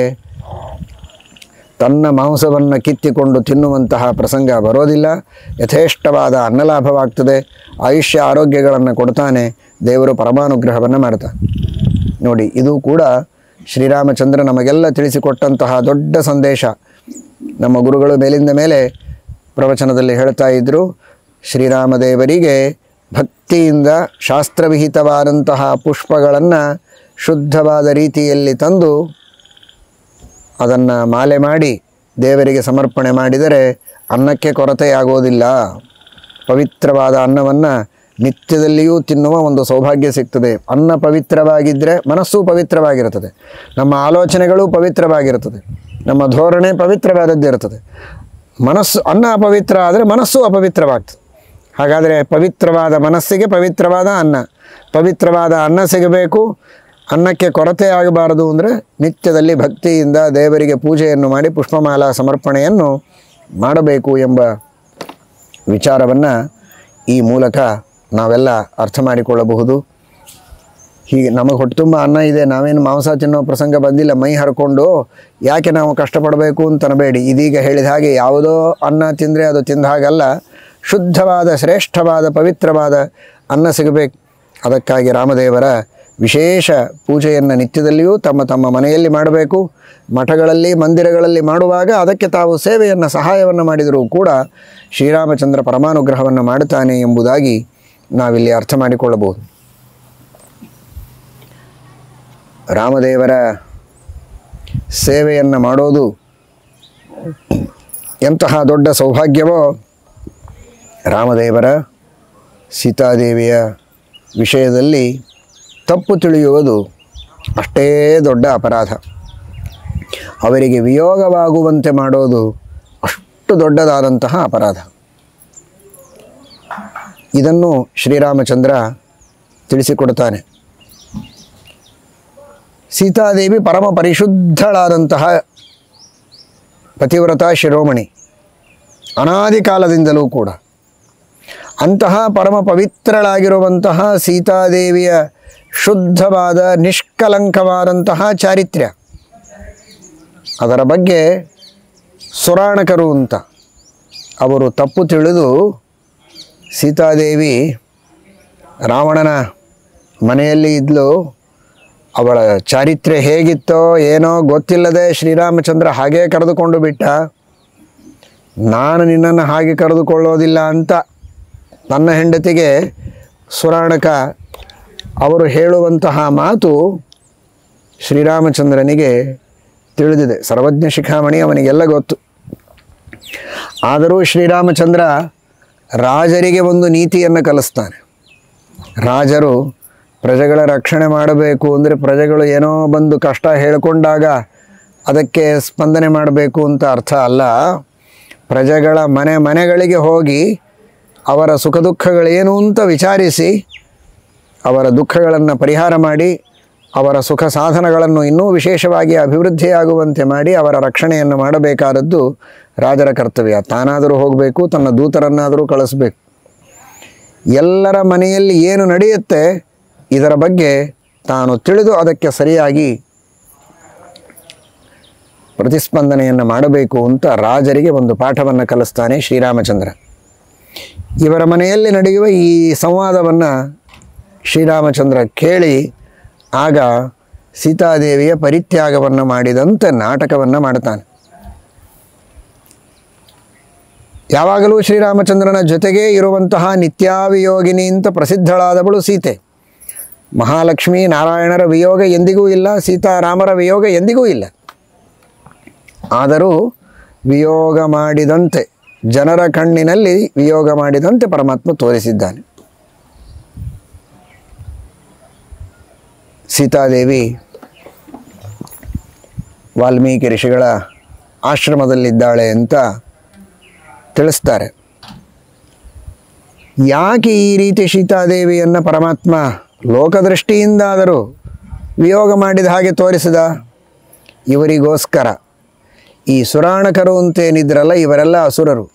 ತನ್ನ ಮಾಂಸವನ್ನು ಕಿತ್ತಿಕೊಂಡು ತಿನ್ನುವಂತಹ ಪ್ರಸಂಗ ಬರೋದಿಲ್ಲ ಯಥೇಷ್ಟವಾದ ಅನ್ನಲಾಭವಾಗ್ತದೆ ಆಯುಷ್ಯ ಆರೋಗ್ಯಗಳನ್ನು ಕೊಡ್ತಾನೆ ದೇವರು ಪರಮಾನುಗ್ರಹವನ್ನು ಮಾಡ್ತಾನೆ ನೋಡಿ ಇದು ಕೂಡ ಶ್ರೀರಾಮಚಂದ್ರ ನಮಗೆಲ್ಲ ತಿಳಿಸಿಕೊಟ್ಟಂತಹ ದೊಡ್ಡ ಸಂದೇಶ ನಮ್ಮ ಗುರುಗಳು ಮೇಲಿಂದ ಮೇಲೆ ಪ್ರವಚನದಲ್ಲಿ ಹೇಳ್ತಾ ಇದ್ದರು ಶ್ರೀರಾಮದೇವರಿಗೆ ಭಕ್ತಿಯಿಂದ ಶಾಸ್ತ್ರವಿಹಿತವಾದಂತಹ ಪುಷ್ಪಗಳನ್ನು ಶುದ್ಧವಾದ ರೀತಿಯಲ್ಲಿ ತಂದು ಅದನ್ನು ಮಾಲೆ ಮಾಡಿ ದೇವರಿಗೆ ಸಮರ್ಪಣೆ ಮಾಡಿದರೆ ಅನ್ನಕ್ಕೆ ಕೊರತೆಯಾಗೋದಿಲ್ಲ ಪವಿತ್ರವಾದ ಅನ್ನವನ್ನು ನಿತ್ಯದಲ್ಲಿಯೂ ತಿನ್ನುವ ಒಂದು ಸೌಭಾಗ್ಯ ಸಿಗ್ತದೆ ಅನ್ನ ಪವಿತ್ರವಾಗಿದ್ದರೆ ಮನಸ್ಸು ಪವಿತ್ರವಾಗಿರುತ್ತದೆ ನಮ್ಮ ಆಲೋಚನೆಗಳು ಪವಿತ್ರವಾಗಿರುತ್ತದೆ ನಮ್ಮ ಧೋರಣೆ ಪವಿತ್ರವಾದದ್ದಿರುತ್ತದೆ ಮನಸ್ಸು ಅನ್ನ ಅಪವಿತ್ರ ಆದರೆ ಮನಸ್ಸು ಅಪವಿತ್ರವಾಗ್ತದೆ ಹಾಗಾದರೆ ಪವಿತ್ರವಾದ ಮನಸ್ಸಿಗೆ ಪವಿತ್ರವಾದ ಅನ್ನ ಪವಿತ್ರವಾದ ಅನ್ನ ಸಿಗಬೇಕು ಅನ್ನಕ್ಕೆ ಕೊರತೆ ಆಗಬಾರದು ಅಂದರೆ ನಿತ್ಯದಲ್ಲಿ ಭಕ್ತಿಯಿಂದ ದೇವರಿಗೆ ಪೂಜೆಯನ್ನು ಮಾಡಿ ಪುಷ್ಪಮಾಲಾ ಸಮರ್ಪಣೆಯನ್ನು ಮಾಡಬೇಕು ಎಂಬ ವಿಚಾರವನ್ನು ಈ ಮೂಲಕ ನಾವೆಲ್ಲ ಅರ್ಥ ಮಾಡಿಕೊಳ್ಳಬಹುದು ಹೀಗೆ ನಮಗೆ ಹೊಟ್ಟೆ ತುಂಬ ಅನ್ನ ಇದೆ ನಾವೇನು ಮಾಂಸ ತಿನ್ನೋ ಪ್ರಸಂಗ ಬಂದಿಲ್ಲ ಮೈ ಹರ್ಕೊಂಡು ಯಾಕೆ ನಾವು ಕಷ್ಟಪಡಬೇಕು ಅಂತ ಅನಬೇಡಿ ಇದೀಗ ಹೇಳಿದ ಹಾಗೆ ಯಾವುದೋ ಅನ್ನ ತಿಂದರೆ ಅದು ತಿಂದ ಹಾಗಲ್ಲ ಶುದ್ಧವಾದ ಶ್ರೇಷ್ಠವಾದ ಪವಿತ್ರವಾದ ಅನ್ನ ಸಿಗಬೇಕು ಅದಕ್ಕಾಗಿ ರಾಮದೇವರ ವಿಶೇಷ ಪೂಜೆಯನ್ನು ನಿತ್ಯದಲ್ಲಿಯೂ ತಮ್ಮ ತಮ್ಮ ಮನೆಯಲ್ಲಿ ಮಾಡಬೇಕು ಮಠಗಳಲ್ಲಿ ಮಂದಿರಗಳಲ್ಲಿ ಮಾಡುವಾಗ ಅದಕ್ಕೆ ತಾವು ಸೇವೆಯನ್ನು ಸಹಾಯವನ್ನು ಮಾಡಿದರೂ ಕೂಡ ಶ್ರೀರಾಮಚಂದ್ರ ಪರಮಾನುಗ್ರಹವನ್ನು ಮಾಡುತ್ತಾನೆ ಎಂಬುದಾಗಿ ನಾವಿಲ್ಲಿ ಅರ್ಥ ಮಾಡಿಕೊಳ್ಳಬಹುದು ರಾಮದೇವರ ಸೇವೆಯನ್ನು ಮಾಡೋದು ಎಂತಹ ದೊಡ್ಡ ಸೌಭಾಗ್ಯವೋ ರಾಮದೇವರ ಸೀತಾದೇವಿಯ ವಿಷಯದಲ್ಲಿ ತಪ್ಪು ತಿಳಿಯುವುದು ಅಷ್ಟೇ ದೊಡ್ಡ ಅಪರಾಧ ಅವರಿಗೆ ವಿಯೋಗವಾಗುವಂತೆ ಮಾಡೋದು ಅಷ್ಟು ದೊಡ್ಡದಾದಂತಹ ಅಪರಾಧ ಇದನ್ನು ಶ್ರೀರಾಮಚಂದ್ರ ತಿಳಿಸಿಕೊಡ್ತಾನೆ ಸೀತಾದೇವಿ ಪರಮ ಪರಿಶುದ್ಧಳಾದಂತಹ ಪತಿವ್ರತ ಶಿರೋಮಣಿ ಅನಾದಿ ಕಾಲದಿಂದಲೂ ಕೂಡ ಅಂತಹ ಪರಮ ಪವಿತ್ರಳಾಗಿರುವಂತಹ ಸೀತಾದೇವಿಯ ಶುದ್ಧವಾದ ನಿಷ್ಕಲಂಕವಾದಂತಹ ಚಾರಿತ್ರ್ಯ ಅದರ ಬಗ್ಗೆ ಸುರಾಣಕರು ಅಂತ ಅವರು ತಪ್ಪು ತಿಳಿದು ಸೀತಾದೇವಿ ರಾವಣನ ಮನೆಯಲ್ಲಿ ಇದ್ಲು ಅವಳ ಚಾರಿತ್ರ್ಯ ಹೇಗಿತ್ತೋ ಏನೋ ಗೊತ್ತಿಲ್ಲದೆ ಶ್ರೀರಾಮಚಂದ್ರ ಹಾಗೇ ಕರೆದುಕೊಂಡು ಬಿಟ್ಟ ನಾನು ನಿನ್ನನ್ನು ಹಾಗೆ ಕರೆದುಕೊಳ್ಳೋದಿಲ್ಲ ಅಂತ ನನ್ನ ಹೆಂಡತಿಗೆ ಸುರಾಣಕ ಅವರು ಹೇಳುವಂತಹ ಮಾತು ಶ್ರೀರಾಮಚಂದ್ರನಿಗೆ ತಿಳಿದಿದೆ ಸರ್ವಜ್ಞ ಶಿಖಾಮಣಿ ಅವನಿಗೆಲ್ಲ ಗೊತ್ತು ಆದರೂ ಶ್ರೀರಾಮಚಂದ್ರ ರಾಜರಿಗೆ ಒಂದು ನೀತಿಯನ್ನು ಕಲಿಸ್ತಾನೆ ರಾಜರು ಪ್ರಜೆಗಳ ರಕ್ಷಣೆ ಮಾಡಬೇಕು ಅಂದರೆ ಪ್ರಜೆಗಳು ಏನೋ ಬಂದು ಕಷ್ಟ ಹೇಳಿಕೊಂಡಾಗ ಅದಕ್ಕೆ ಸ್ಪಂದನೆ ಮಾಡಬೇಕು ಅಂತ ಅರ್ಥ ಅಲ್ಲ ಪ್ರಜೆಗಳ ಮನೆ ಮನೆಗಳಿಗೆ ಹೋಗಿ ಅವರ ಸುಖ ದುಃಖಗಳೇನು ಅಂತ ವಿಚಾರಿಸಿ ಅವರ ದುಃಖಗಳನ್ನು ಪರಿಹಾರ ಮಾಡಿ ಅವರ ಸುಖ ಸಾಧನಗಳನ್ನು ಇನ್ನೂ ವಿಶೇಷವಾಗಿ ಅಭಿವೃದ್ಧಿಯಾಗುವಂತೆ ಮಾಡಿ ಅವರ ರಕ್ಷಣೆಯನ್ನು ಮಾಡಬೇಕಾದದ್ದು ರಾಜರ ಕರ್ತವ್ಯ ತಾನಾದರೂ ಹೋಗಬೇಕು ತನ್ನ ದೂತರನ್ನಾದರೂ ಕಳಿಸ್ಬೇಕು ಎಲ್ಲರ ಮನೆಯಲ್ಲಿ ಏನು ನಡೆಯುತ್ತೆ ಇದರ ಬಗ್ಗೆ ತಾನು ತಿಳಿದು ಅದಕ್ಕೆ ಸರಿಯಾಗಿ ಪ್ರತಿಸ್ಪಂದನೆಯನ್ನು ಮಾಡಬೇಕು ಅಂತ ರಾಜರಿಗೆ ಒಂದು ಪಾಠವನ್ನು ಕಲಿಸ್ತಾನೆ ಶ್ರೀರಾಮಚಂದ್ರ ಇವರ ಮನೆಯಲ್ಲಿ ನಡೆಯುವ ಈ ಸಂವಾದವನ್ನು ಶ್ರೀರಾಮಚಂದ್ರ ಕೇಳಿ ಆಗ ಸೀತಾದೇವಿಯ ಪರಿತ್ಯಾಗವನ್ನು ಮಾಡಿದಂತೆ ನಾಟಕವನ್ನು ಮಾಡ್ತಾನೆ ಯಾವಾಗಲೂ ಶ್ರೀರಾಮಚಂದ್ರನ ಜೊತೆಗೇ ಇರುವಂತಹ ನಿತ್ಯಾವಿಯೋಗಿನಿ ಅಂತ ಪ್ರಸಿದ್ಧಳಾದವಳು ಸೀತೆ ಮಹಾಲಕ್ಷ್ಮಿ ನಾರಾಯಣರ ವಿಯೋಗ ಎಂದಿಗೂ ಇಲ್ಲ ಸೀತಾರಾಮರ ವಿಯೋಗ ಎಂದಿಗೂ ಇಲ್ಲ ಆದರೂ ವಿಯೋಗ ಮಾಡಿದಂತೆ ಜನರ ಕಣ್ಣಿನಲ್ಲಿ ವಿಯೋಗ ಮಾಡಿದಂತೆ ಪರಮಾತ್ಮ ತೋರಿಸಿದ್ದಾನೆ ಸೀತಾದೇವಿ ವಾಲ್ಮೀಕಿ ಋಷಿಗಳ ಆಶ್ರಮದಲ್ಲಿದ್ದಾಳೆ ಅಂತ ತಿಳಿಸ್ತಾರೆ ಯಾಕೆ ಈ ರೀತಿ ಸೀತಾದೇವಿಯನ್ನು ಪರಮಾತ್ಮ ಲೋಕದೃಷ್ಟಿಯಿಂದಾದರೂ ವಿಯೋಗ ಮಾಡಿದ ಹಾಗೆ ತೋರಿಸಿದ ಇವರಿಗೋಸ್ಕರ ಈ ಸುರಾಣಕರು ಅಂತೇನಿದ್ರಲ್ಲ ಇವರೆಲ್ಲ ಅಸುರರು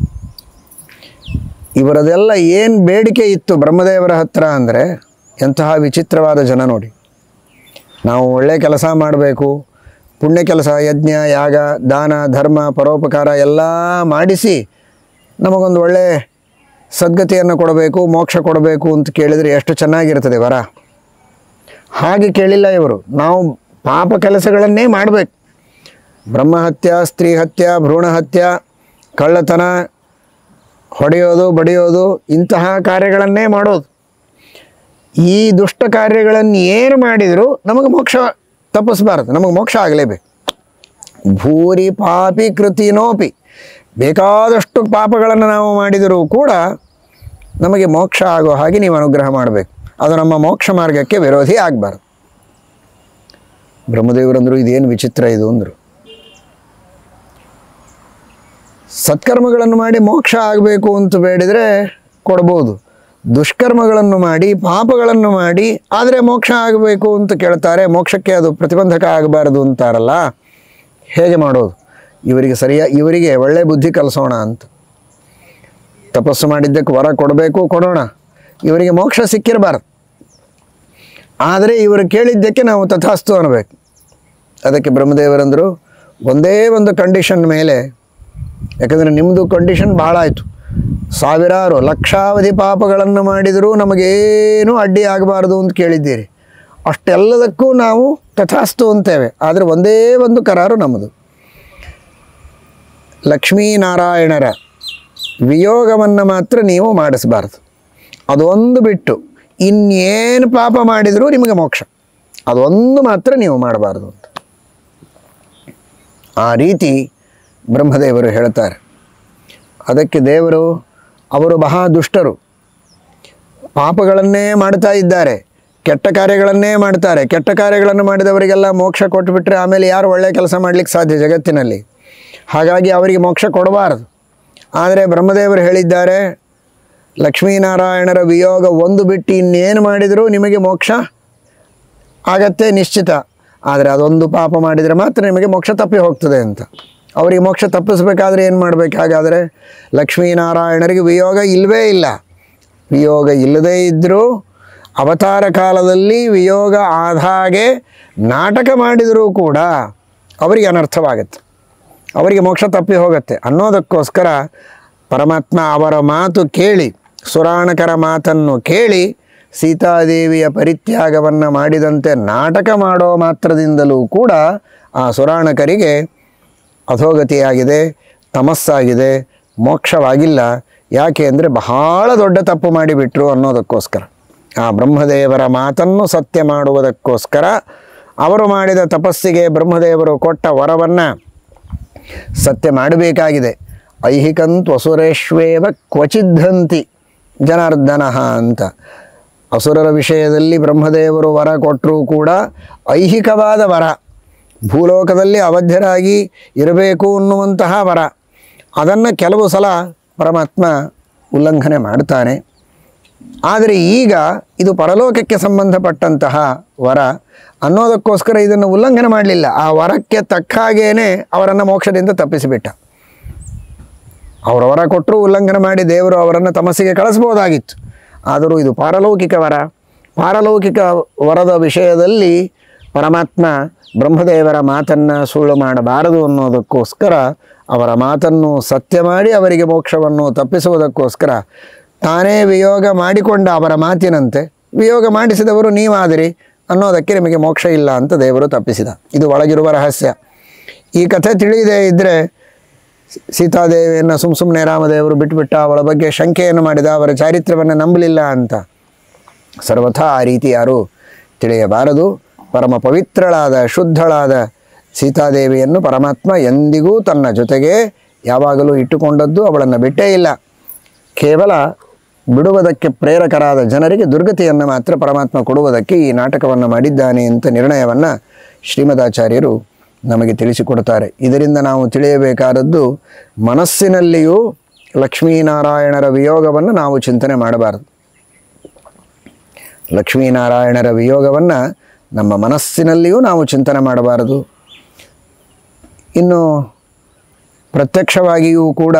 ಇವರದೆಲ್ಲ ಏನು ಬೇಡಿಕೆ ಇತ್ತು ಬ್ರಹ್ಮದೇವರ ಹತ್ರ ಅಂದರೆ ಎಂತಹ ವಿಚಿತ್ರವಾದ ಜನ ನೋಡಿ ನಾವು ಒಳ್ಳೆ ಕೆಲಸ ಮಾಡಬೇಕು ಪುಣ್ಯ ಕೆಲಸ ಯಜ್ಞ ಯಾಗ ದಾನ ಧರ್ಮ ಪರೋಪಕಾರ ಎಲ್ಲ ಮಾಡಿಸಿ ನಮಗೊಂದು ಒಳ್ಳೆ ಸದ್ಗತಿಯನ್ನು ಕೊಡಬೇಕು ಮೋಕ್ಷ ಕೊಡಬೇಕು ಅಂತ ಕೇಳಿದರೆ ಎಷ್ಟು ಚೆನ್ನಾಗಿರ್ತದೆ ವರ ಹಾಗೆ ಕೇಳಿಲ್ಲ ಇವರು ನಾವು ಪಾಪ ಕೆಲಸಗಳನ್ನೇ ಮಾಡಬೇಕು ಬ್ರಹ್ಮಹತ್ಯ ಸ್ತ್ರೀ ಹತ್ಯ ಭ್ರೂಣ ಹತ್ಯ ಕಳ್ಳತನ ಹೊಡೆಯೋದು ಬಡಿಯೋದು ಇಂತಹ ಕಾರ್ಯಗಳನ್ನೇ ಮಾಡೋದು ಈ ದುಷ್ಟ ಕಾರ್ಯಗಳನ್ನು ಏನು ಮಾಡಿದರೂ ನಮಗೆ ಮೋಕ್ಷ ತಪ್ಪಿಸಬಾರದು ನಮಗೆ ಮೋಕ್ಷ ಆಗಲೇಬೇಕು ಭೂರಿ ಪಾಪಿ ಕೃತಿನೋಪಿ ಬೇಕಾದಷ್ಟು ಪಾಪಗಳನ್ನು ನಾವು ಮಾಡಿದರೂ ಕೂಡ ನಮಗೆ ಮೋಕ್ಷ ಆಗೋ ಹಾಗೆ ನೀವು ಅನುಗ್ರಹ ಮಾಡಬೇಕು ಅದು ನಮ್ಮ ಮೋಕ್ಷ ಮಾರ್ಗಕ್ಕೆ ವಿರೋಧಿ ಆಗಬಾರ್ದು ಬ್ರಹ್ಮದೇವರಂದರು ಇದೇನು ವಿಚಿತ್ರ ಇದು ಅಂದರು ಸತ್ಕರ್ಮಗಳನ್ನು ಮಾಡಿ ಮೋಕ್ಷ ಆಗಬೇಕು ಅಂತ ಬೇಡಿದರೆ ಕೊಡ್ಬೋದು ದುಷ್ಕರ್ಮಗಳನ್ನು ಮಾಡಿ ಪಾಪಗಳನ್ನು ಮಾಡಿ ಆದರೆ ಮೋಕ್ಷ ಆಗಬೇಕು ಅಂತ ಕೇಳ್ತಾರೆ ಮೋಕ್ಷಕ್ಕೆ ಅದು ಪ್ರತಿಬಂಧಕ ಆಗಬಾರದು ಅಂತಾರಲ್ಲ ಹೇಗೆ ಮಾಡೋದು ಇವರಿಗೆ ಸರಿಯಾ ಇವರಿಗೆ ಒಳ್ಳೆ ಬುದ್ಧಿ ಕಲಿಸೋಣ ಅಂತ ತಪಸ್ಸು ಮಾಡಿದ್ದಕ್ಕೆ ವರ ಕೊಡಬೇಕು ಕೊಡೋಣ ಇವರಿಗೆ ಮೋಕ್ಷ ಸಿಕ್ಕಿರಬಾರ್ದು ಆದರೆ ಇವರು ಕೇಳಿದ್ದಕ್ಕೆ ನಾವು ತಥಾಸ್ತು ಅನ್ನಬೇಕು ಅದಕ್ಕೆ ಬ್ರಹ್ಮದೇವರಂದರು ಒಂದೇ ಒಂದು ಕಂಡೀಷನ್ ಮೇಲೆ ಯಾಕಂದರೆ ನಿಮ್ಮದು ಕಂಡೀಷನ್ ಭಾಳ ಆಯಿತು ಸಾವಿರಾರು ಲಕ್ಷಾವಧಿ ಪಾಪಗಳನ್ನು ಮಾಡಿದರೂ ನಮಗೇನೂ ಅಡ್ಡಿ ಆಗಬಾರ್ದು ಅಂತ ಕೇಳಿದ್ದೀರಿ ಅಷ್ಟೆಲ್ಲದಕ್ಕೂ ನಾವು ತಥಾಸ್ತು ಅಂತೇವೆ ಆದರೆ ಒಂದೇ ಒಂದು ಕರಾರು ನಮ್ಮದು ಲಕ್ಷ್ಮೀನಾರಾಯಣರ ವಿಯೋಗವನ್ನು ಮಾತ್ರ ನೀವು ಮಾಡಿಸಬಾರ್ದು ಅದೊಂದು ಬಿಟ್ಟು ಇನ್ನೇನು ಪಾಪ ಮಾಡಿದರೂ ನಿಮಗೆ ಮೋಕ್ಷ ಅದೊಂದು ಮಾತ್ರ ನೀವು ಮಾಡಬಾರ್ದು ಅಂತ ಆ ರೀತಿ ಬ್ರಹ್ಮದೇವರು ಹೇಳ್ತಾರೆ ಅದಕ್ಕೆ ದೇವರು ಅವರು ಮಹಾ ದುಷ್ಟರು ಪಾಪಗಳನ್ನೇ ಮಾಡ್ತಾ ಇದ್ದಾರೆ ಕೆಟ್ಟ ಕಾರ್ಯಗಳನ್ನೇ ಮಾಡ್ತಾರೆ ಕೆಟ್ಟ ಕಾರ್ಯಗಳನ್ನು ಮಾಡಿದವರಿಗೆಲ್ಲ ಮೋಕ್ಷ ಕೊಟ್ಟುಬಿಟ್ರೆ ಆಮೇಲೆ ಯಾರು ಒಳ್ಳೆಯ ಕೆಲಸ ಮಾಡಲಿಕ್ಕೆ ಸಾಧ್ಯ ಜಗತ್ತಿನಲ್ಲಿ ಹಾಗಾಗಿ ಅವರಿಗೆ ಮೋಕ್ಷ ಕೊಡಬಾರದು ಆದರೆ ಬ್ರಹ್ಮದೇವರು ಹೇಳಿದ್ದಾರೆ ಲಕ್ಷ್ಮೀನಾರಾಯಣರ ವಿಯೋಗ ಒಂದು ಬಿಟ್ಟು ಇನ್ನೇನು ಮಾಡಿದರೂ ನಿಮಗೆ ಮೋಕ್ಷ ಆಗತ್ತೆ ನಿಶ್ಚಿತ ಆದರೆ ಅದೊಂದು ಪಾಪ ಮಾಡಿದರೆ ಮಾತ್ರ ನಿಮಗೆ ಮೋಕ್ಷ ತಪ್ಪಿ ಹೋಗ್ತದೆ ಅಂತ ಅವರಿಗೆ ಮೋಕ್ಷ ತಪ್ಪಿಸ್ಬೇಕಾದ್ರೆ ಏನು ಮಾಡಬೇಕು ಹಾಗಾದರೆ ಲಕ್ಷ್ಮೀನಾರಾಯಣರಿಗೆ ವಿಯೋಗ ಇಲ್ಲವೇ ಇಲ್ಲ ವಿಯೋಗ ಇಲ್ಲದೇ ಇದ್ದರೂ ಅವತಾರ ಕಾಲದಲ್ಲಿ ವಿಯೋಗ ಆದ ಹಾಗೆ ನಾಟಕ ಮಾಡಿದರೂ ಕೂಡ ಅವರಿಗೆ ಅನರ್ಥವಾಗುತ್ತೆ ಅವರಿಗೆ ಮೋಕ್ಷ ತಪ್ಪಿ ಹೋಗುತ್ತೆ ಅನ್ನೋದಕ್ಕೋಸ್ಕರ ಪರಮಾತ್ಮ ಅವರ ಮಾತು ಕೇಳಿ ಸುರಾಣಕರ ಮಾತನ್ನು ಕೇಳಿ ಸೀತಾದೇವಿಯ ಪರಿತ್ಯಾಗವನ್ನು ಮಾಡಿದಂತೆ ನಾಟಕ ಮಾಡೋ ಮಾತ್ರದಿಂದಲೂ ಕೂಡ ಆ ಸುರಾಣಕರಿಗೆ ಅಧೋಗತಿಯಾಗಿದೆ ತಮಸ್ಸಾಗಿದೆ ಮೋಕ್ಷವಾಗಿಲ್ಲ ಯಾಕೆ ಅಂದರೆ ಬಹಳ ದೊಡ್ಡ ತಪ್ಪು ಮಾಡಿಬಿಟ್ರು ಅನ್ನೋದಕ್ಕೋಸ್ಕರ ಆ ಬ್ರಹ್ಮದೇವರ ಮಾತನ್ನು ಸತ್ಯ ಮಾಡುವುದಕ್ಕೋಸ್ಕರ ಅವರು ಮಾಡಿದ ತಪಸ್ಸಿಗೆ ಬ್ರಹ್ಮದೇವರು ಕೊಟ್ಟ ವರವನ್ನು ಸತ್ಯ ಮಾಡಬೇಕಾಗಿದೆ ಐಹಿಕಂತು ಅಸುರೇಶ್ವೇವ ಕ್ವಚಿದ್ಧಂತಿ ಜನಾರ್ದನ ಅಂತ ಅಸುರರ ವಿಷಯದಲ್ಲಿ ಬ್ರಹ್ಮದೇವರು ವರ ಕೊಟ್ಟರೂ ಕೂಡ ಐಹಿಕವಾದ ವರ ಭೂಲೋಕದಲ್ಲಿ ಅವಧ್ಯರಾಗಿ ಇರಬೇಕು ಅನ್ನುವಂತಹ ವರ ಅದನ್ನು ಕೆಲವು ಸಲ ಪರಮಾತ್ಮ ಉಲ್ಲಂಘನೆ ಮಾಡ್ತಾನೆ ಆದರೆ ಈಗ ಇದು ಪರಲೋಕಕ್ಕೆ ಸಂಬಂಧಪಟ್ಟಂತಹ ವರ ಅನ್ನೋದಕ್ಕೋಸ್ಕರ ಇದನ್ನು ಉಲ್ಲಂಘನೆ ಮಾಡಲಿಲ್ಲ ಆ ವರಕ್ಕೆ ತಕ್ಕ ಹಾಗೇನೆ ಅವರನ್ನು ಮೋಕ್ಷದಿಂದ ತಪ್ಪಿಸಿಬಿಟ್ಟ ಅವರ ವರ ಕೊಟ್ಟರು ಉಲ್ಲಂಘನೆ ಮಾಡಿ ದೇವರು ಅವರನ್ನು ತಮಸ್ಸಿಗೆ ಕಳಿಸ್ಬೋದಾಗಿತ್ತು ಆದರೂ ಇದು ಪಾರಲೌಕಿಕ ವರ ಪಾರಲೌಕಿಕ ವರದ ವಿಷಯದಲ್ಲಿ ಪರಮಾತ್ಮ ಬ್ರಹ್ಮದೇವರ ಮಾತನ್ನು ಸುಳ್ಳು ಮಾಡಬಾರದು ಅನ್ನೋದಕ್ಕೋಸ್ಕರ ಅವರ ಮಾತನ್ನು ಸತ್ಯ ಮಾಡಿ ಅವರಿಗೆ ಮೋಕ್ಷವನ್ನು ತಪ್ಪಿಸುವುದಕ್ಕೋಸ್ಕರ ತಾನೇ ವಿಯೋಗ ಮಾಡಿಕೊಂಡ ಅವರ ಮಾತಿನಂತೆ ವಿಯೋಗ ಮಾಡಿಸಿದವರು ನೀವಾದಿರಿ ಅನ್ನೋದಕ್ಕೆ ನಿಮಗೆ ಮೋಕ್ಷ ಇಲ್ಲ ಅಂತ ದೇವರು ತಪ್ಪಿಸಿದ ಇದು ಒಳಗಿರುವ ರಹಸ್ಯ ಈ ಕಥೆ ತಿಳಿಯದೇ ಇದ್ದರೆ ಸೀತಾದೇವಿಯನ್ನು ಸುಮ್ಮ ಸುಮ್ಮನೆ ರಾಮದೇವರು ಬಿಟ್ಟುಬಿಟ್ಟ ಅವಳ ಬಗ್ಗೆ ಶಂಕೆಯನ್ನು ಮಾಡಿದ ಅವರ ಚಾರಿತ್ರ್ಯವನ್ನು ನಂಬಲಿಲ್ಲ ಅಂತ ಸರ್ವಥಾ ಆ ರೀತಿ ಯಾರೂ ತಿಳಿಯಬಾರದು ಪರಮ ಪವಿತ್ರಳಾದ ಶುದ್ಧಳಾದ ಸೀತಾದೇವಿಯನ್ನು ಪರಮಾತ್ಮ ಎಂದಿಗೂ ತನ್ನ ಜೊತೆಗೆ ಯಾವಾಗಲೂ ಇಟ್ಟುಕೊಂಡದ್ದು ಅವಳನ್ನು ಬಿಟ್ಟೇ ಇಲ್ಲ ಕೇವಲ ಬಿಡುವುದಕ್ಕೆ ಪ್ರೇರಕರಾದ ಜನರಿಗೆ ದುರ್ಗತಿಯನ್ನು ಮಾತ್ರ ಪರಮಾತ್ಮ ಕೊಡುವುದಕ್ಕೆ ಈ ನಾಟಕವನ್ನು ಮಾಡಿದ್ದಾನೆ ಅಂತ ನಿರ್ಣಯವನ್ನು ಶ್ರೀಮದಾಚಾರ್ಯರು ನಮಗೆ ತಿಳಿಸಿಕೊಡ್ತಾರೆ ಇದರಿಂದ ನಾವು ತಿಳಿಯಬೇಕಾದದ್ದು ಮನಸ್ಸಿನಲ್ಲಿಯೂ ಲಕ್ಷ್ಮೀನಾರಾಯಣರ ವಿಯೋಗವನ್ನು ನಾವು ಚಿಂತನೆ ಮಾಡಬಾರದು ಲಕ್ಷ್ಮೀನಾರಾಯಣರ ವಿಯೋಗವನ್ನು ನಮ್ಮ ಮನಸ್ಸಿನಲ್ಲಿಯೂ ನಾವು ಚಿಂತನೆ ಮಾಡಬಾರದು ಇನ್ನು ಪ್ರತ್ಯಕ್ಷವಾಗಿಯೂ ಕೂಡ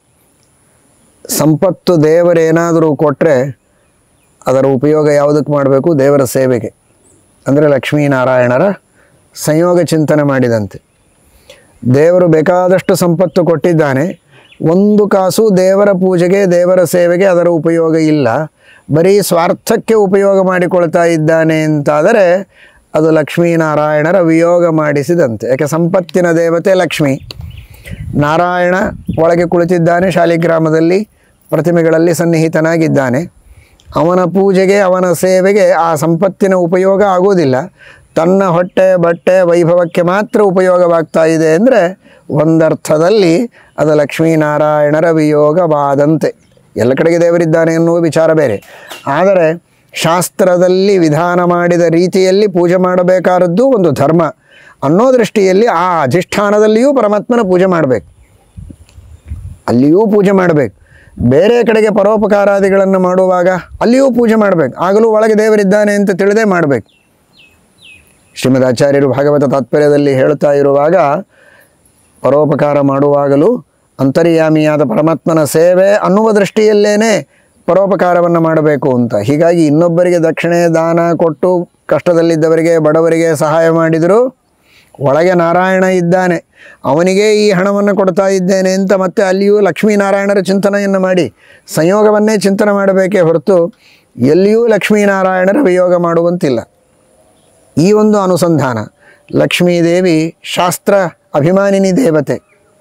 ಸಂಪತ್ತು ದೇವರೇನಾದರೂ ಕೊಟ್ಟರೆ ಅದರ ಉಪಯೋಗ ಯಾವುದಕ್ಕೆ ಮಾಡಬೇಕು ದೇವರ ಸೇವೆಗೆ ಅಂದರೆ ಲಕ್ಷ್ಮೀನಾರಾಯಣರ ಸಂಯೋಗ ಚಿಂತನೆ ಮಾಡಿದಂತೆ ದೇವರು ಬೇಕಾದಷ್ಟು ಸಂಪತ್ತು ಕೊಟ್ಟಿದ್ದಾನೆ ಒಂದು ಕಾಸು ದೇವರ ಪೂಜೆಗೆ ದೇವರ ಸೇವೆಗೆ ಅದರ ಉಪಯೋಗ ಇಲ್ಲ ಬರೀ ಸ್ವಾರ್ಥಕ್ಕೆ ಉಪಯೋಗ ಮಾಡಿಕೊಳ್ತಾ ಇದ್ದಾನೆ ಅಂತಾದರೆ ಅದು ಲಕ್ಷ್ಮೀನಾರಾಯಣರ ವಿಯೋಗ ಮಾಡಿಸಿದಂತೆ ಯಾಕೆ ಸಂಪತ್ತಿನ ದೇವತೆ ಲಕ್ಷ್ಮಿ ನಾರಾಯಣ ಒಳಗೆ ಕುಳಿತಿದ್ದಾನೆ ಶಾಲಿಗ್ರಾಮದಲ್ಲಿ ಪ್ರತಿಮೆಗಳಲ್ಲಿ ಸನ್ನಿಹಿತನಾಗಿದ್ದಾನೆ ಅವನ ಪೂಜೆಗೆ ಅವನ ಸೇವೆಗೆ ಆ ಸಂಪತ್ತಿನ ಉಪಯೋಗ ಆಗೋದಿಲ್ಲ ತನ್ನ ಹೊಟ್ಟೆ ಬಟ್ಟೆ ವೈಭವಕ್ಕೆ ಮಾತ್ರ ಉಪಯೋಗವಾಗ್ತಾ ಇದೆ ಅಂದರೆ ಒಂದರ್ಥದಲ್ಲಿ ಅದು ಲಕ್ಷ್ಮೀನಾರಾಯಣರ ವಿಯೋಗವಾದಂತೆ ಎಲ್ಲ ಕಡೆಗೆ ದೇವರಿದ್ದಾನೆ ಎನ್ನುವ ವಿಚಾರ ಬೇರೆ ಆದರೆ ಶಾಸ್ತ್ರದಲ್ಲಿ ವಿಧಾನ ಮಾಡಿದ ರೀತಿಯಲ್ಲಿ ಪೂಜೆ ಮಾಡಬೇಕಾದದ್ದು ಒಂದು ಧರ್ಮ ಅನ್ನೋ ದೃಷ್ಟಿಯಲ್ಲಿ ಆ ಅಧಿಷ್ಠಾನದಲ್ಲಿಯೂ ಪರಮಾತ್ಮನ ಪೂಜೆ ಮಾಡಬೇಕು ಅಲ್ಲಿಯೂ ಪೂಜೆ ಮಾಡಬೇಕು ಬೇರೆ ಕಡೆಗೆ ಪರೋಪಕಾರಾದಿಗಳನ್ನು ಮಾಡುವಾಗ ಅಲ್ಲಿಯೂ ಪೂಜೆ ಮಾಡಬೇಕು ಆಗಲೂ ಒಳಗೆ ದೇವರಿದ್ದಾನೆ ಅಂತ ತಿಳಿದೇ ಮಾಡಬೇಕು ಶ್ರೀಮದ್ ಆಚಾರ್ಯರು ಭಾಗವತ ತಾತ್ಪರ್ಯದಲ್ಲಿ ಹೇಳ್ತಾ ಇರುವಾಗ ಪರೋಪಕಾರ ಮಾಡುವಾಗಲೂ ಅಂತರ್ಯಾಮಿಯಾದ ಪರಮಾತ್ಮನ ಸೇವೆ ಅನ್ನುವ ದೃಷ್ಟಿಯಲ್ಲೇನೆ ಪರೋಪಕಾರವನ್ನು ಮಾಡಬೇಕು ಅಂತ ಹೀಗಾಗಿ ಇನ್ನೊಬ್ಬರಿಗೆ ದಕ್ಷಿಣೆ ದಾನ ಕೊಟ್ಟು ಕಷ್ಟದಲ್ಲಿದ್ದವರಿಗೆ ಬಡವರಿಗೆ ಸಹಾಯ ಮಾಡಿದರೂ ಒಳಗೆ ನಾರಾಯಣ ಇದ್ದಾನೆ ಅವನಿಗೆ ಈ ಹಣವನ್ನು ಕೊಡ್ತಾ ಇದ್ದೇನೆ ಅಂತ ಮತ್ತೆ ಅಲ್ಲಿಯೂ ಲಕ್ಷ್ಮೀನಾರಾಯಣರ ಚಿಂತನೆಯನ್ನು ಮಾಡಿ ಸಂಯೋಗವನ್ನೇ ಚಿಂತನೆ ಮಾಡಬೇಕೇ ಹೊರತು ಎಲ್ಲಿಯೂ ಲಕ್ಷ್ಮೀನಾರಾಯಣರ ವಿಯೋಗ ಮಾಡುವಂತಿಲ್ಲ ಈ ಒಂದು ಅನುಸಂಧಾನ ಲಕ್ಷ್ಮೀದೇವಿ ಶಾಸ್ತ್ರ ಅಭಿಮಾನಿನಿ ದೇವತೆ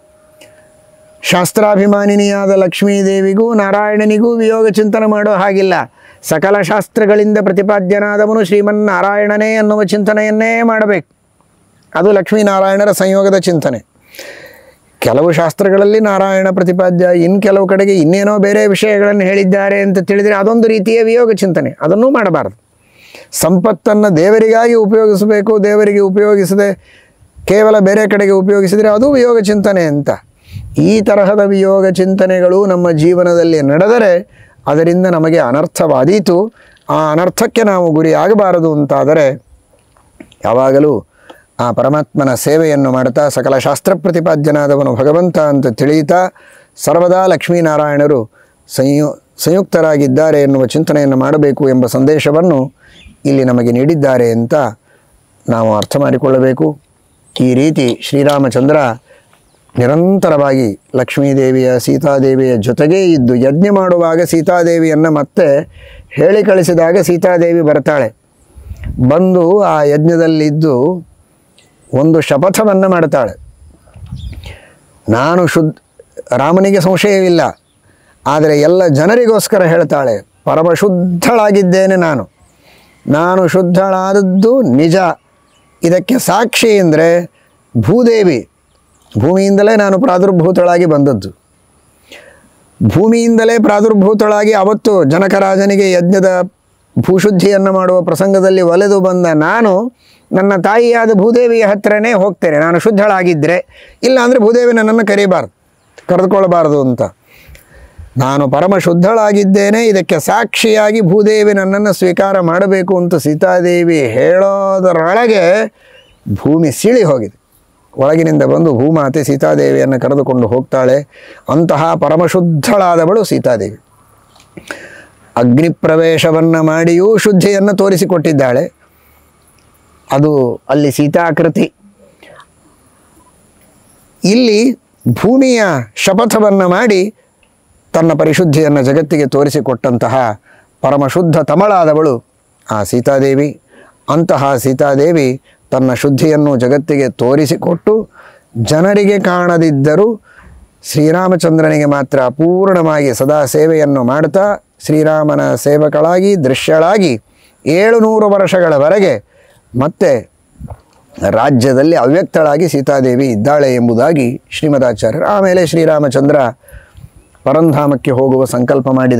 ಶಾಸ್ತ್ರಾಭಿಮಾನಿನಿಯಾದ ಲಕ್ಷ್ಮೀದೇವಿಗೂ ನಾರಾಯಣನಿಗೂ ವಿಯೋಗ ಚಿಂತನೆ ಮಾಡೋ ಹಾಗಿಲ್ಲ ಸಕಲ ಶಾಸ್ತ್ರಗಳಿಂದ ಪ್ರತಿಪಾದ್ಯನಾದವನು ಶ್ರೀಮನ್ನಾರಾಯಣನೇ ಅನ್ನುವ ಚಿಂತನೆಯನ್ನೇ ಮಾಡಬೇಕು ಅದು ಲಕ್ಷ್ಮೀನಾರಾಯಣರ ಸಂಯೋಗದ ಚಿಂತನೆ ಕೆಲವು ಶಾಸ್ತ್ರಗಳಲ್ಲಿ ನಾರಾಯಣ ಪ್ರತಿಪಾದ್ಯ ಇನ್ನು ಕೆಲವು ಕಡೆಗೆ ಇನ್ನೇನೋ ಬೇರೆ ವಿಷಯಗಳನ್ನು ಹೇಳಿದ್ದಾರೆ ಅಂತ ತಿಳಿದರೆ ಅದೊಂದು ರೀತಿಯ ವಿಯೋಗ ಚಿಂತನೆ ಅದನ್ನೂ ಮಾಡಬಾರದು ಸಂಪತ್ತನ್ನು ದೇವರಿಗಾಗಿ ಉಪಯೋಗಿಸಬೇಕು ದೇವರಿಗೆ ಉಪಯೋಗಿಸದೆ ಕೇವಲ ಬೇರೆ ಕಡೆಗೆ ಉಪಯೋಗಿಸಿದರೆ ಅದು ವಿಯೋಗ ಚಿಂತನೆ ಅಂತ ಈ ತರಹದ ವಿಯೋಗ ಚಿಂತನೆಗಳು ನಮ್ಮ ಜೀವನದಲ್ಲಿ ನಡೆದರೆ ಅದರಿಂದ ನಮಗೆ ಅನರ್ಥವಾದೀತು ಆ ಅನರ್ಥಕ್ಕೆ ನಾವು ಗುರಿ ಆಗಬಾರದು ಅಂತಾದರೆ ಯಾವಾಗಲೂ ಆ ಪರಮಾತ್ಮನ ಸೇವೆಯನ್ನು ಮಾಡುತ್ತಾ ಸಕಲ ಶಾಸ್ತ್ರ ಪ್ರತಿಪಾದ್ಯನಾದವನು ಭಗವಂತ ಅಂತ ತಿಳಿಯುತ್ತಾ ಸರ್ವದಾ ಲಕ್ಷ್ಮೀನಾರಾಯಣರು ಸಂಯು ಸಂಯುಕ್ತರಾಗಿದ್ದಾರೆ ಎನ್ನುವ ಚಿಂತನೆಯನ್ನು ಮಾಡಬೇಕು ಎಂಬ ಸಂದೇಶವನ್ನು ಇಲ್ಲಿ ನಮಗೆ ನೀಡಿದ್ದಾರೆ ಅಂತ ನಾವು ಅರ್ಥ ಮಾಡಿಕೊಳ್ಳಬೇಕು ಈ ರೀತಿ ಶ್ರೀರಾಮಚಂದ್ರ ನಿರಂತರವಾಗಿ ಲಕ್ಷ್ಮೀದೇವಿಯ ಸೀತಾದೇವಿಯ ಜೊತೆಗೇ ಇದ್ದು ಯಜ್ಞ ಮಾಡುವಾಗ ಸೀತಾದೇವಿಯನ್ನು ಮತ್ತೆ ಹೇಳಿ ಕಳಿಸಿದಾಗ ಸೀತಾದೇವಿ ಬರ್ತಾಳೆ ಬಂದು ಆ ಯಜ್ಞದಲ್ಲಿದ್ದು ಒಂದು ಶಪಥವನ್ನು ಮಾಡ್ತಾಳೆ ನಾನು ಶುದ್ಧ ರಾಮನಿಗೆ ಸಂಶಯವಿಲ್ಲ ಆದರೆ ಎಲ್ಲ ಜನರಿಗೋಸ್ಕರ ಹೇಳ್ತಾಳೆ ಪರಮ ಶುದ್ಧಳಾಗಿದ್ದೇನೆ ನಾನು ನಾನು ಶುದ್ಧಳಾದದ್ದು ನಿಜ ಇದಕ್ಕೆ ಸಾಕ್ಷಿ ಅಂದರೆ ಭೂದೇವಿ ಭೂಮಿಯಿಂದಲೇ ನಾನು ಪ್ರಾದುರ್ಭೂತಳಾಗಿ ಬಂದದ್ದು ಭೂಮಿಯಿಂದಲೇ ಪ್ರಾದುರ್ಭೂತಳಾಗಿ ಅವತ್ತು ಜನಕರಾಜನಿಗೆ ಯಜ್ಞದ ಭೂಶುದ್ಧಿಯನ್ನು ಮಾಡುವ ಪ್ರಸಂಗದಲ್ಲಿ ಒಲೆದು ಬಂದ ನಾನು ನನ್ನ ತಾಯಿಯಾದ ಭೂದೇವಿಯ ಹತ್ತಿರನೇ ಹೋಗ್ತೇನೆ ನಾನು ಶುದ್ಧಳಾಗಿದ್ದರೆ ಇಲ್ಲ ಅಂದರೆ ಭೂದೇವಿ ನನ್ನನ್ನು ಕರೀಬಾರ್ದು ಕರೆದುಕೊಳ್ಳಬಾರದು ಅಂತ ನಾನು ಪರಮ ಶುದ್ಧಳಾಗಿದ್ದೇನೆ ಇದಕ್ಕೆ ಸಾಕ್ಷಿಯಾಗಿ ಭೂದೇವಿ ನನ್ನನ್ನು ಸ್ವೀಕಾರ ಮಾಡಬೇಕು ಅಂತ ಸೀತಾದೇವಿ ಹೇಳೋದರೊಳಗೆ ಭೂಮಿ ಸಿಳಿ ಹೋಗಿದೆ ಒಳಗಿನಿಂದ ಬಂದು ಭೂಮಾತೆ ಸೀತಾದೇವಿಯನ್ನು ಕರೆದುಕೊಂಡು ಹೋಗ್ತಾಳೆ ಅಂತಹ ಪರಮಶುದ್ಧಳಾದವಳು ಸೀತಾದೇವಿ ಅಗ್ನಿ ಪ್ರವೇಶವನ್ನು ಮಾಡಿಯೂ ಶುದ್ಧಿಯನ್ನು ತೋರಿಸಿಕೊಟ್ಟಿದ್ದಾಳೆ ಅದು ಅಲ್ಲಿ ಸೀತಾಕೃತಿ ಇಲ್ಲಿ ಭೂಮಿಯ ಶಪಥವನ್ನು ಮಾಡಿ ತನ್ನ ಪರಿಶುದ್ಧಿಯನ್ನು ಜಗತ್ತಿಗೆ ತೋರಿಸಿಕೊಟ್ಟಂತಹ ಪರಮಶುದ್ಧ ತಮಳಾದವಳು ಆ ಸೀತಾದೇವಿ ಅಂತಹ ಸೀತಾದೇವಿ ತನ್ನ ಶುದ್ಧಿಯನ್ನು ಜಗತ್ತಿಗೆ ತೋರಿಸಿಕೊಟ್ಟು ಜನರಿಗೆ ಕಾಣದಿದ್ದರೂ ಶ್ರೀರಾಮಚಂದ್ರನಿಗೆ ಮಾತ್ರ ಪೂರ್ಣವಾಗಿ ಸದಾ ಸೇವೆಯನ್ನು ಮಾಡ್ತಾ ಶ್ರೀರಾಮನ ಸೇವಕಳಾಗಿ ದೃಶ್ಯಳಾಗಿ ಏಳುನೂರು ವರ್ಷಗಳವರೆಗೆ ಮತ್ತೆ ರಾಜ್ಯದಲ್ಲಿ ಅವ್ಯಕ್ತಳಾಗಿ ಸೀತಾದೇವಿ ಇದ್ದಾಳೆ ಎಂಬುದಾಗಿ ಶ್ರೀಮದಾಚಾರ್ಯರು ಆಮೇಲೆ ಶ್ರೀರಾಮಚಂದ್ರ ಪರಂಧಾಮಕ್ಕೆ ಹೋಗುವ ಸಂಕಲ್ಪ ಮಾಡಿದ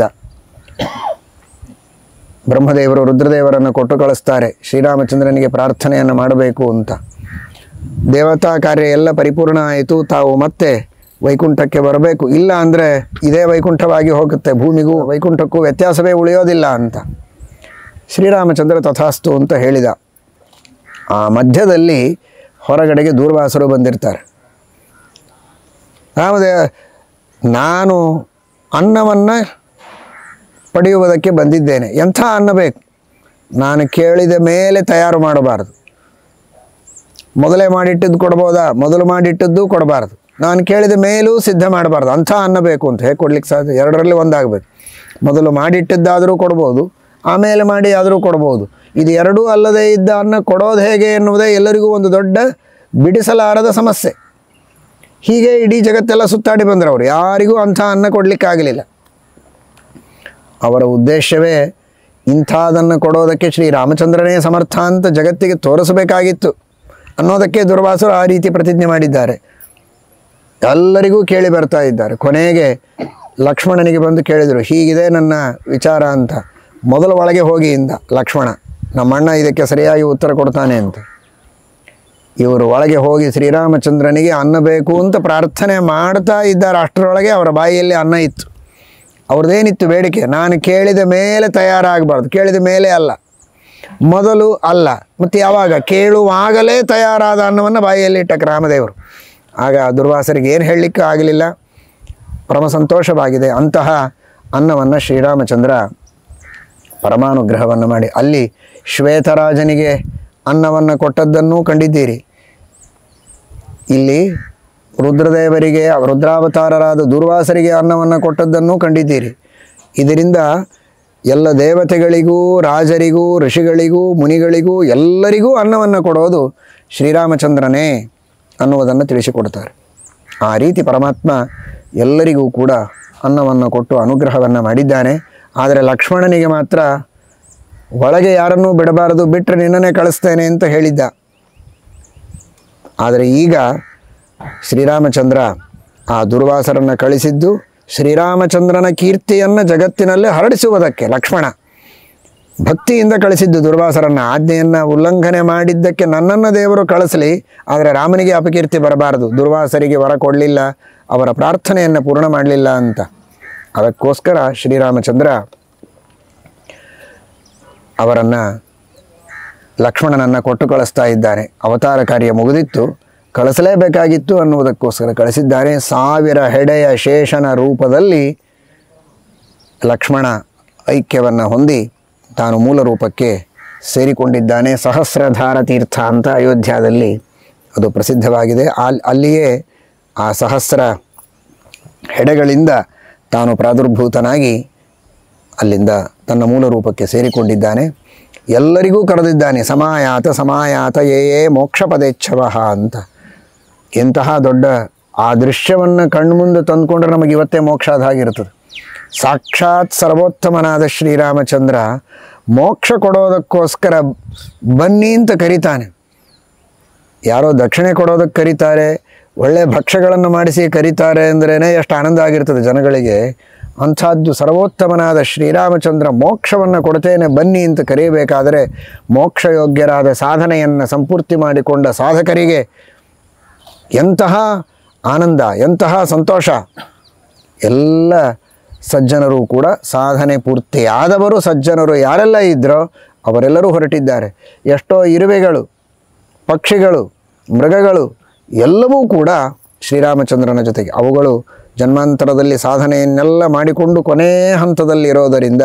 ಬ್ರಹ್ಮದೇವರು ರುದ್ರದೇವರನ್ನು ಕೊಟ್ಟು ಕಳಿಸ್ತಾರೆ ಶ್ರೀರಾಮಚಂದ್ರನಿಗೆ ಪ್ರಾರ್ಥನೆಯನ್ನು ಮಾಡಬೇಕು ಅಂತ ದೇವತಾ ಕಾರ್ಯ ಎಲ್ಲ ಪರಿಪೂರ್ಣ ಆಯಿತು ತಾವು ಮತ್ತೆ ವೈಕುಂಠಕ್ಕೆ ಬರಬೇಕು ಇಲ್ಲ ಅಂದರೆ ಇದೇ ವೈಕುಂಠವಾಗಿ ಹೋಗುತ್ತೆ ಭೂಮಿಗೂ ವೈಕುಂಠಕ್ಕೂ ವ್ಯತ್ಯಾಸವೇ ಉಳಿಯೋದಿಲ್ಲ ಅಂತ ಶ್ರೀರಾಮಚಂದ್ರ ತಥಾಸ್ತು ಅಂತ ಹೇಳಿದ ಆ ಮಧ್ಯದಲ್ಲಿ ಹೊರಗಡೆಗೆ ದೂರ್ವಾಸರು ಬಂದಿರ್ತಾರೆ ರಾಮದೇವ ನಾನು ಅನ್ನವನ್ನು ಪಡೆಯುವುದಕ್ಕೆ ಬಂದಿದ್ದೇನೆ ಎಂಥ ಅನ್ನ ಬೇಕು ನಾನು ಕೇಳಿದ ಮೇಲೆ ತಯಾರು ಮಾಡಬಾರದು ಮೊದಲೇ ಮಾಡಿಟ್ಟಿದ್ದು ಕೊಡ್ಬೋದಾ ಮೊದಲು ಮಾಡಿಟ್ಟಿದ್ದು ಕೊಡಬಾರ್ದು ನಾನು ಕೇಳಿದ ಮೇಲೂ ಸಿದ್ಧ ಮಾಡಬಾರ್ದು ಅಂಥ ಅನ್ನ ಬೇಕು ಅಂತ ಹೇಗೆ ಕೊಡ್ಲಿಕ್ಕೆ ಸಾಧ್ಯ ಎರಡರಲ್ಲಿ ಒಂದಾಗಬೇಕು ಮೊದಲು ಮಾಡಿಟ್ಟಿದ್ದಾದರೂ ಕೊಡ್ಬೋದು ಆಮೇಲೆ ಮಾಡಿ ಆದರೂ ಕೊಡ್ಬೋದು ಇದು ಎರಡೂ ಅಲ್ಲದೇ ಇದ್ದ ಅನ್ನ ಕೊಡೋದು ಹೇಗೆ ಎನ್ನುವುದೇ ಎಲ್ಲರಿಗೂ ಒಂದು ದೊಡ್ಡ ಬಿಡಿಸಲಾರದ ಸಮಸ್ಯೆ ಹೀಗೆ ಇಡೀ ಜಗತ್ತೆಲ್ಲ ಸುತ್ತಾಡಿ ಬಂದರು ಅವರು ಯಾರಿಗೂ ಅಂಥ ಅನ್ನ ಕೊಡಲಿಕ್ಕಾಗಲಿಲ್ಲ ಅವರ ಉದ್ದೇಶವೇ ಇಂಥದನ್ನು ಕೊಡೋದಕ್ಕೆ ಶ್ರೀ ರಾಮಚಂದ್ರನೇ ಸಮರ್ಥ ಅಂತ ಜಗತ್ತಿಗೆ ತೋರಿಸಬೇಕಾಗಿತ್ತು ಅನ್ನೋದಕ್ಕೆ ದುರ್ವಾಸರು ಆ ರೀತಿ ಪ್ರತಿಜ್ಞೆ ಮಾಡಿದ್ದಾರೆ ಎಲ್ಲರಿಗೂ ಕೇಳಿ ಬರ್ತಾ ಇದ್ದಾರೆ ಕೊನೆಗೆ ಲಕ್ಷ್ಮಣನಿಗೆ ಬಂದು ಕೇಳಿದರು ಹೀಗಿದೆ ನನ್ನ ವಿಚಾರ ಅಂತ ಮೊದಲು ಒಳಗೆ ಹೋಗಿ ಇಂದ ಲಕ್ಷ್ಮಣ ನಮ್ಮಣ್ಣ ಇದಕ್ಕೆ ಸರಿಯಾಗಿ ಉತ್ತರ ಕೊಡ್ತಾನೆ ಅಂತ ಇವರು ಒಳಗೆ ಹೋಗಿ ಶ್ರೀರಾಮಚಂದ್ರನಿಗೆ ಅನ್ನ ಬೇಕು ಅಂತ ಪ್ರಾರ್ಥನೆ ಮಾಡ್ತಾ ಇದ್ದಾರೆ ಅಷ್ಟರೊಳಗೆ ಅವರ ಬಾಯಿಯಲ್ಲಿ ಅನ್ನ ಇತ್ತು ಅವ್ರದ್ದೇನಿತ್ತು ಬೇಡಿಕೆ ನಾನು ಕೇಳಿದ ಮೇಲೆ ತಯಾರಾಗಬಾರ್ದು ಕೇಳಿದ ಮೇಲೆ ಅಲ್ಲ ಮೊದಲು ಅಲ್ಲ ಮತ್ತು ಯಾವಾಗ ಕೇಳುವಾಗಲೇ ತಯಾರಾದ ಅನ್ನವನ್ನು ಬಾಯಿಯಲ್ಲಿ ಇಟ್ಟ ರಾಮದೇವರು ಆಗ ದುರ್ವಾಸರಿಗೆ ಏನು ಹೇಳಲಿಕ್ಕೆ ಆಗಲಿಲ್ಲ ಪರಮ ಸಂತೋಷವಾಗಿದೆ ಅಂತಹ ಅನ್ನವನ್ನು ಶ್ರೀರಾಮಚಂದ್ರ ಪರಮಾನುಗ್ರಹವನ್ನು ಮಾಡಿ ಅಲ್ಲಿ ಶ್ವೇತರಾಜನಿಗೆ ಅನ್ನವನ್ನು ಕೊಟ್ಟದ್ದನ್ನೂ ಕಂಡಿದ್ದೀರಿ ಇಲ್ಲಿ ರುದ್ರದೇವರಿಗೆ ರುದ್ರಾವತಾರರಾದ ದುರ್ವಾಸರಿಗೆ ಅನ್ನವನ್ನು ಕೊಟ್ಟದ್ದನ್ನೂ ಕಂಡಿದ್ದೀರಿ ಇದರಿಂದ ಎಲ್ಲ ದೇವತೆಗಳಿಗೂ ರಾಜರಿಗೂ ಋಷಿಗಳಿಗೂ ಮುನಿಗಳಿಗೂ ಎಲ್ಲರಿಗೂ ಅನ್ನವನ್ನು ಕೊಡೋದು ಶ್ರೀರಾಮಚಂದ್ರನೇ ಅನ್ನುವುದನ್ನು ತಿಳಿಸಿಕೊಡ್ತಾರೆ ಆ ರೀತಿ ಪರಮಾತ್ಮ ಎಲ್ಲರಿಗೂ ಕೂಡ ಅನ್ನವನ್ನು ಕೊಟ್ಟು ಅನುಗ್ರಹವನ್ನು ಮಾಡಿದ್ದಾನೆ ಆದರೆ ಲಕ್ಷ್ಮಣನಿಗೆ ಮಾತ್ರ ಒಳಗೆ ಯಾರನ್ನೂ ಬಿಡಬಾರದು ಬಿಟ್ಟರೆ ನಿನ್ನನ್ನೇ ಕಳಿಸ್ತೇನೆ ಅಂತ ಹೇಳಿದ್ದ ಆದರೆ ಈಗ ಶ್ರೀರಾಮಚಂದ್ರ ಆ ದುರ್ವಾಸರನ್ನು ಕಳಿಸಿದ್ದು ಶ್ರೀರಾಮಚಂದ್ರನ ಕೀರ್ತಿಯನ್ನು ಜಗತ್ತಿನಲ್ಲಿ ಹರಡಿಸುವುದಕ್ಕೆ ಲಕ್ಷ್ಮಣ ಭಕ್ತಿಯಿಂದ ಕಳಿಸಿದ್ದು ದುರ್ವಾಸರನ್ನು ಆಜ್ಞೆಯನ್ನು ಉಲ್ಲಂಘನೆ ಮಾಡಿದ್ದಕ್ಕೆ ನನ್ನನ್ನು ದೇವರು ಕಳಿಸಲಿ ಆದರೆ ರಾಮನಿಗೆ ಅಪಕೀರ್ತಿ ಬರಬಾರದು ದುರ್ವಾಸರಿಗೆ ವರ ಕೊಡಲಿಲ್ಲ ಅವರ ಪ್ರಾರ್ಥನೆಯನ್ನು ಪೂರ್ಣ ಮಾಡಲಿಲ್ಲ ಅಂತ ಅದಕ್ಕೋಸ್ಕರ ಶ್ರೀರಾಮಚಂದ್ರ ಅವರನ್ನು ಲಕ್ಷ್ಮಣನನ್ನು ಕೊಟ್ಟು ಕಳಿಸ್ತಾ ಇದ್ದಾನೆ ಅವತಾರ ಕಾರ್ಯ ಮುಗಿದಿತ್ತು ಕಳಿಸಲೇಬೇಕಾಗಿತ್ತು ಅನ್ನುವುದಕ್ಕೋಸ್ಕರ ಕಳಿಸಿದ್ದಾನೆ ಸಾವಿರ ಹೆಡೆಯ ಶೇಷನ ರೂಪದಲ್ಲಿ ಲಕ್ಷ್ಮಣ ಐಕ್ಯವನ್ನು ಹೊಂದಿ ತಾನು ಮೂಲ ರೂಪಕ್ಕೆ ಸೇರಿಕೊಂಡಿದ್ದಾನೆ ಸಹಸ್ರಧಾರ ತೀರ್ಥ ಅಂತ ಅಯೋಧ್ಯದಲ್ಲಿ ಅದು ಪ್ರಸಿದ್ಧವಾಗಿದೆ ಅಲ್ಲಿ ಅಲ್ಲಿಯೇ ಆ ಸಹಸ್ರ ಹೆಡೆಗಳಿಂದ ತಾನು ಪ್ರಾದುರ್ಭೂತನಾಗಿ ಅಲ್ಲಿಂದ ತನ್ನ ಮೂಲ ರೂಪಕ್ಕೆ ಸೇರಿಕೊಂಡಿದ್ದಾನೆ ಎಲ್ಲರಿಗೂ ಕರೆದಿದ್ದಾನೆ ಸಮಾಯಾತ ಸಮಾಯಾತ ಯೇ ಯೇ ಮೋಕ್ಷ ಪದೇಚ್ಛವ ಅಂತ ಎಂತಹ ದೊಡ್ಡ ಆ ದೃಶ್ಯವನ್ನು ಕಣ್ಮುಂದೆ ತಂದುಕೊಂಡ್ರೆ ನಮಗೆ ಇವತ್ತೇ ಮೋಕ್ಷ ಆದ ಹಾಗಿರ್ತದೆ ಸಾಕ್ಷಾತ್ ಸರ್ವೋತ್ತಮನಾದ ಶ್ರೀರಾಮಚಂದ್ರ ಮೋಕ್ಷ ಕೊಡೋದಕ್ಕೋಸ್ಕರ ಬನ್ನಿ ಅಂತ ಕರೀತಾನೆ ಯಾರೋ ದಕ್ಷಿಣೆ ಕೊಡೋದಕ್ಕೆ ಕರೀತಾರೆ ಒಳ್ಳೆ ಭಕ್ಷ್ಯಗಳನ್ನು ಮಾಡಿಸಿ ಕರೀತಾರೆ ಅಂದ್ರೇ ಎಷ್ಟು ಆನಂದ ಆಗಿರ್ತದೆ ಜನಗಳಿಗೆ ಅಂಥದ್ದು ಸರ್ವೋತ್ತಮನಾದ ಶ್ರೀರಾಮಚಂದ್ರ ಮೋಕ್ಷವನ್ನು ಕೊಡ್ತೇನೆ ಬನ್ನಿ ಅಂತ ಕರೆಯಬೇಕಾದರೆ ಮೋಕ್ಷಯೋಗ್ಯರಾದ ಸಾಧನೆಯನ್ನು ಸಂಪೂರ್ತಿ ಮಾಡಿಕೊಂಡ ಸಾಧಕರಿಗೆ ಎಂತಹ ಆನಂದ ಎಂತಹ ಸಂತೋಷ ಎಲ್ಲ ಸಜ್ಜನರು ಕೂಡ ಸಾಧನೆ ಪೂರ್ತಿಯಾದವರು ಸಜ್ಜನರು ಯಾರೆಲ್ಲ ಇದ್ದರೋ ಅವರೆಲ್ಲರೂ ಹೊರಟಿದ್ದಾರೆ ಎಷ್ಟೋ ಇರುವೆಗಳು ಪಕ್ಷಿಗಳು ಮೃಗಗಳು ಎಲ್ಲವೂ ಕೂಡ ಶ್ರೀರಾಮಚಂದ್ರನ ಜೊತೆಗೆ ಅವುಗಳು ಜನ್ಮಾಂತರದಲ್ಲಿ ಸಾಧನೆಯನ್ನೆಲ್ಲ ಮಾಡಿಕೊಂಡು ಕೊನೇ ಹಂತದಲ್ಲಿ ಇರೋದರಿಂದ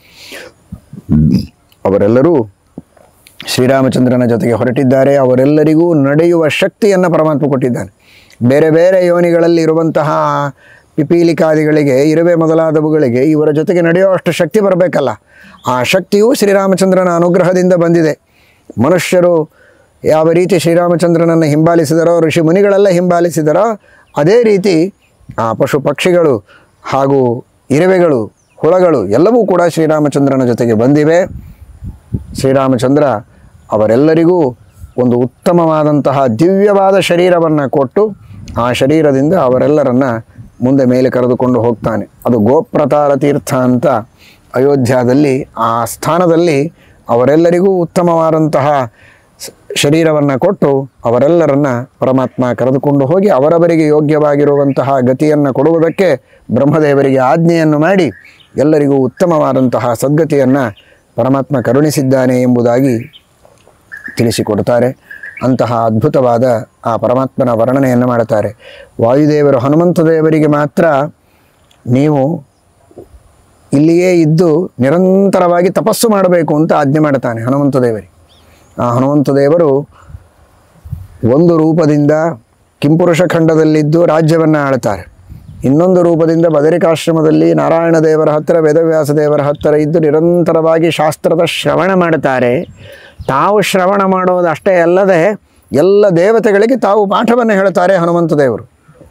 ಅವರೆಲ್ಲರೂ ಶ್ರೀರಾಮಚಂದ್ರನ ಜೊತೆಗೆ ಹೊರಟಿದ್ದಾರೆ ಅವರೆಲ್ಲರಿಗೂ ನಡೆಯುವ ಶಕ್ತಿಯನ್ನು ಪರಮಾತ್ಮ ಕೊಟ್ಟಿದ್ದಾನೆ ಬೇರೆ ಬೇರೆ ಯೋನಿಗಳಲ್ಲಿ ಇರುವಂತಹ ಪಿಪೀಲಿಕಾದಿಗಳಿಗೆ ಇರುವೆ ಮೊದಲಾದವುಗಳಿಗೆ ಇವರ ಜೊತೆಗೆ ನಡೆಯುವಷ್ಟು ಶಕ್ತಿ ಬರಬೇಕಲ್ಲ ಆ ಶಕ್ತಿಯು ಶ್ರೀರಾಮಚಂದ್ರನ ಅನುಗ್ರಹದಿಂದ ಬಂದಿದೆ ಮನುಷ್ಯರು ಯಾವ ರೀತಿ ಶ್ರೀರಾಮಚಂದ್ರನನ್ನು ಹಿಂಬಾಲಿಸಿದರೋ ಋಷಿ ಮುನಿಗಳೆಲ್ಲ ಹಿಂಬಾಲಿಸಿದರೋ ಅದೇ ರೀತಿ ಆ ಪಶು ಪಕ್ಷಿಗಳು ಹಾಗೂ ಇರುವೆಗಳು ಹುಳಗಳು ಎಲ್ಲವೂ ಕೂಡ ಶ್ರೀರಾಮಚಂದ್ರನ ಜೊತೆಗೆ ಬಂದಿವೆ ಶ್ರೀರಾಮಚಂದ್ರ ಅವರೆಲ್ಲರಿಗೂ ಒಂದು ಉತ್ತಮವಾದಂತಹ ದಿವ್ಯವಾದ ಶರೀರವನ್ನು ಕೊಟ್ಟು ಆ ಶರೀರದಿಂದ ಅವರೆಲ್ಲರನ್ನ ಮುಂದೆ ಮೇಲೆ ಕರೆದುಕೊಂಡು ಹೋಗ್ತಾನೆ ಅದು ಗೋಪ್ರತಾರ ತೀರ್ಥ ಅಂತ ಅಯೋಧ್ಯದಲ್ಲಿ ಆ ಸ್ಥಾನದಲ್ಲಿ ಅವರೆಲ್ಲರಿಗೂ ಉತ್ತಮವಾದಂತಹ ಸ- ಶರೀರವನ್ನು ಕೊಟ್ಟು ಅವರೆಲ್ಲರನ್ನ ಪರಮಾತ್ಮ ಕರೆದುಕೊಂಡು ಹೋಗಿ ಅವರವರಿಗೆ ಯೋಗ್ಯವಾಗಿರುವಂತಹ ಗತಿಯನ್ನು ಕೊಡುವುದಕ್ಕೆ ಬ್ರಹ್ಮದೇವರಿಗೆ ಆಜ್ಞೆಯನ್ನು ಮಾಡಿ ಎಲ್ಲರಿಗೂ ಉತ್ತಮವಾದಂತಹ ಸದ್ಗತಿಯನ್ನು ಪರಮಾತ್ಮ ಕರುಣಿಸಿದ್ದಾನೆ ಎಂಬುದಾಗಿ ತಿಳಿಸಿಕೊಡ್ತಾರೆ ಅಂತಹ ಅದ್ಭುತವಾದ ಆ ಪರಮಾತ್ಮನ ವರ್ಣನೆಯನ್ನು ಮಾಡುತ್ತಾರೆ ವಾಯುದೇವರು ಹನುಮಂತ ದೇವರಿಗೆ ಮಾತ್ರ ನೀವು ಇಲ್ಲಿಯೇ ಇದ್ದು ನಿರಂತರವಾಗಿ ತಪಸ್ಸು ಮಾಡಬೇಕು ಅಂತ ಆಜ್ಞೆ ಮಾಡುತ್ತಾನೆ ಹನುಮಂತ ದೇವರಿಗೆ ಆ ಹನುಮಂತ ದೇವರು ಒಂದು ರೂಪದಿಂದ ಕಿಂಪುರುಷ ಖಂಡದಲ್ಲಿದ್ದು ರಾಜ್ಯವನ್ನು ಆಳ್ತಾರೆ ಇನ್ನೊಂದು ರೂಪದಿಂದ ಬದರಿಕಾಶ್ರಮದಲ್ಲಿ ನಾರಾಯಣ ದೇವರ ಹತ್ತಿರ ವೇದವ್ಯಾಸ ದೇವರ ಹತ್ತಿರ ಇದ್ದು ನಿರಂತರವಾಗಿ ಶಾಸ್ತ್ರದ ಶ್ರವಣ ಮಾಡುತ್ತಾರೆ ತಾವು ಶ್ರವಣ ಮಾಡೋದು ಅಷ್ಟೇ ಅಲ್ಲದೆ ಎಲ್ಲ ದೇವತೆಗಳಿಗೆ ತಾವು ಪಾಠವನ್ನು ಹೇಳ್ತಾರೆ ಹನುಮಂತ ದೇವರು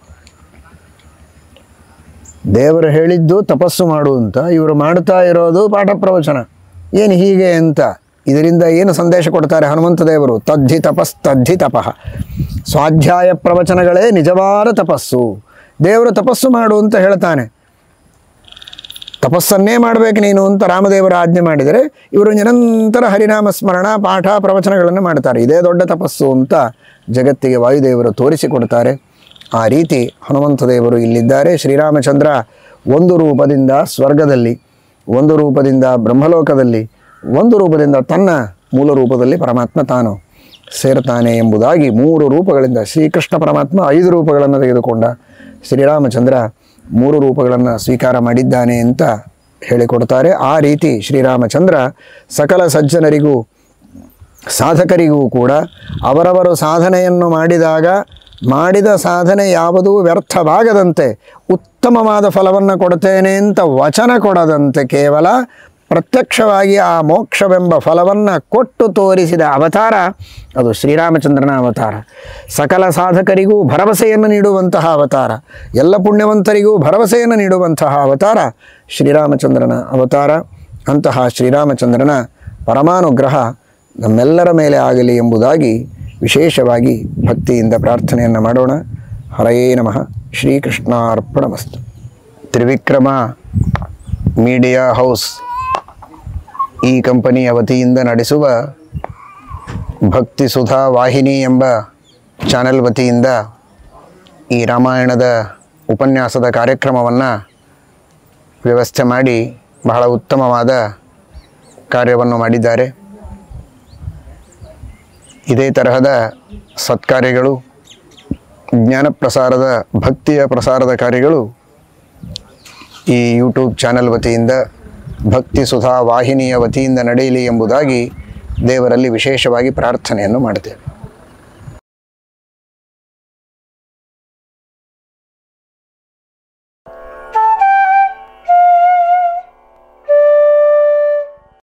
ದೇವರು ಹೇಳಿದ್ದು ತಪಸ್ಸು ಮಾಡು ಅಂತ ಇವರು ಮಾಡ್ತಾ ಇರೋದು ಪಾಠ ಪ್ರವಚನ ಏನು ಹೀಗೆ ಅಂತ ಇದರಿಂದ ಏನು ಸಂದೇಶ ಕೊಡ್ತಾರೆ ಹನುಮಂತ ದೇವರು ತದ್ಧಿ ತಪಸ್ ತದ್ಧಿ ತಪಃ ಸ್ವಾಧ್ಯಾಯ ಪ್ರವಚನಗಳೇ ನಿಜವಾದ ತಪಸ್ಸು ದೇವರು ತಪಸ್ಸು ಮಾಡು ಅಂತ ಹೇಳ್ತಾನೆ ತಪಸ್ಸನ್ನೇ ಮಾಡಬೇಕು ನೀನು ಅಂತ ರಾಮದೇವರ ಆಜ್ಞೆ ಮಾಡಿದರೆ ಇವರು ನಿರಂತರ ಹರಿನಾಮ ಸ್ಮರಣ ಪಾಠ ಪ್ರವಚನಗಳನ್ನು ಮಾಡ್ತಾರೆ ಇದೇ ದೊಡ್ಡ ತಪಸ್ಸು ಅಂತ ಜಗತ್ತಿಗೆ ವಾಯುದೇವರು ತೋರಿಸಿಕೊಡ್ತಾರೆ ಆ ರೀತಿ ಹನುಮಂತ ದೇವರು ಇಲ್ಲಿದ್ದಾರೆ ಶ್ರೀರಾಮಚಂದ್ರ ಒಂದು ರೂಪದಿಂದ ಸ್ವರ್ಗದಲ್ಲಿ ಒಂದು ರೂಪದಿಂದ ಬ್ರಹ್ಮಲೋಕದಲ್ಲಿ ಒಂದು ರೂಪದಿಂದ ತನ್ನ ಮೂಲ ರೂಪದಲ್ಲಿ ಪರಮಾತ್ಮ ತಾನು ಸೇರ್ತಾನೆ ಎಂಬುದಾಗಿ ಮೂರು ರೂಪಗಳಿಂದ ಶ್ರೀಕೃಷ್ಣ ಪರಮಾತ್ಮ ಐದು ರೂಪಗಳನ್ನು ತೆಗೆದುಕೊಂಡ ಶ್ರೀರಾಮಚಂದ್ರ ಮೂರು ರೂಪಗಳನ್ನು ಸ್ವೀಕಾರ ಮಾಡಿದ್ದಾನೆ ಅಂತ ಹೇಳಿಕೊಡ್ತಾರೆ ಆ ರೀತಿ ಶ್ರೀರಾಮಚಂದ್ರ ಸಕಲ ಸಜ್ಜನರಿಗೂ ಸಾಧಕರಿಗೂ ಕೂಡ ಅವರವರು ಸಾಧನೆಯನ್ನು ಮಾಡಿದಾಗ ಮಾಡಿದ ಸಾಧನೆ ಯಾವುದೂ ವ್ಯರ್ಥವಾಗದಂತೆ ಉತ್ತಮವಾದ ಫಲವನ್ನು ಕೊಡ್ತೇನೆ ಅಂತ ವಚನ ಕೊಡದಂತೆ ಕೇವಲ ಪ್ರತ್ಯಕ್ಷವಾಗಿ ಆ ಮೋಕ್ಷವೆಂಬ ಫಲವನ್ನು ಕೊಟ್ಟು ತೋರಿಸಿದ ಅವತಾರ ಅದು ಶ್ರೀರಾಮಚಂದ್ರನ ಅವತಾರ ಸಕಲ ಸಾಧಕರಿಗೂ ಭರವಸೆಯನ್ನು ನೀಡುವಂತಹ ಅವತಾರ ಎಲ್ಲ ಪುಣ್ಯವಂತರಿಗೂ ಭರವಸೆಯನ್ನು ನೀಡುವಂತಹ ಅವತಾರ ಶ್ರೀರಾಮಚಂದ್ರನ ಅವತಾರ ಅಂತಹ ಶ್ರೀರಾಮಚಂದ್ರನ ಪರಮಾನುಗ್ರಹ ನಮ್ಮೆಲ್ಲರ ಮೇಲೆ ಆಗಲಿ ಎಂಬುದಾಗಿ ವಿಶೇಷವಾಗಿ ಭಕ್ತಿಯಿಂದ ಪ್ರಾರ್ಥನೆಯನ್ನು ಮಾಡೋಣ ಹರಯೇ ನಮಃ ಶ್ರೀಕೃಷ್ಣಾರ್ಪಣಮಸ್ತು ತ್ರಿವಿಕ್ರಮ ಮೀಡಿಯಾ ಹೌಸ್ ಈ ಕಂಪನಿಯ ವತಿಯಿಂದ ನಡೆಸುವ ಭಕ್ತಿ ಸುಧಾ ವಾಹಿನಿ ಎಂಬ ಚಾನೆಲ್ ವತಿಯಿಂದ ಈ ರಾಮಾಯಣದ ಉಪನ್ಯಾಸದ ಕಾರ್ಯಕ್ರಮವನ್ನು ವ್ಯವಸ್ಥೆ ಮಾಡಿ ಬಹಳ ಉತ್ತಮವಾದ ಕಾರ್ಯವನ್ನು ಮಾಡಿದ್ದಾರೆ ಇದೇ ತರಹದ ಸತ್ಕಾರ್ಯಗಳು ಜ್ಞಾನ ಪ್ರಸಾರದ ಭಕ್ತಿಯ ಪ್ರಸಾರದ ಕಾರ್ಯಗಳು ಈ ಯೂಟ್ಯೂಬ್ ಚಾನೆಲ್ ವತಿಯಿಂದ ಭಕ್ತಿ ಸುಧಾ ವಾಹಿನಿಯ ವತಿಯಿಂದ ನಡೆಯಲಿ ಎಂಬುದಾಗಿ ದೇವರಲ್ಲಿ ವಿಶೇಷವಾಗಿ ಪ್ರಾರ್ಥನೆಯನ್ನು ಮಾಡ್ತೇವೆ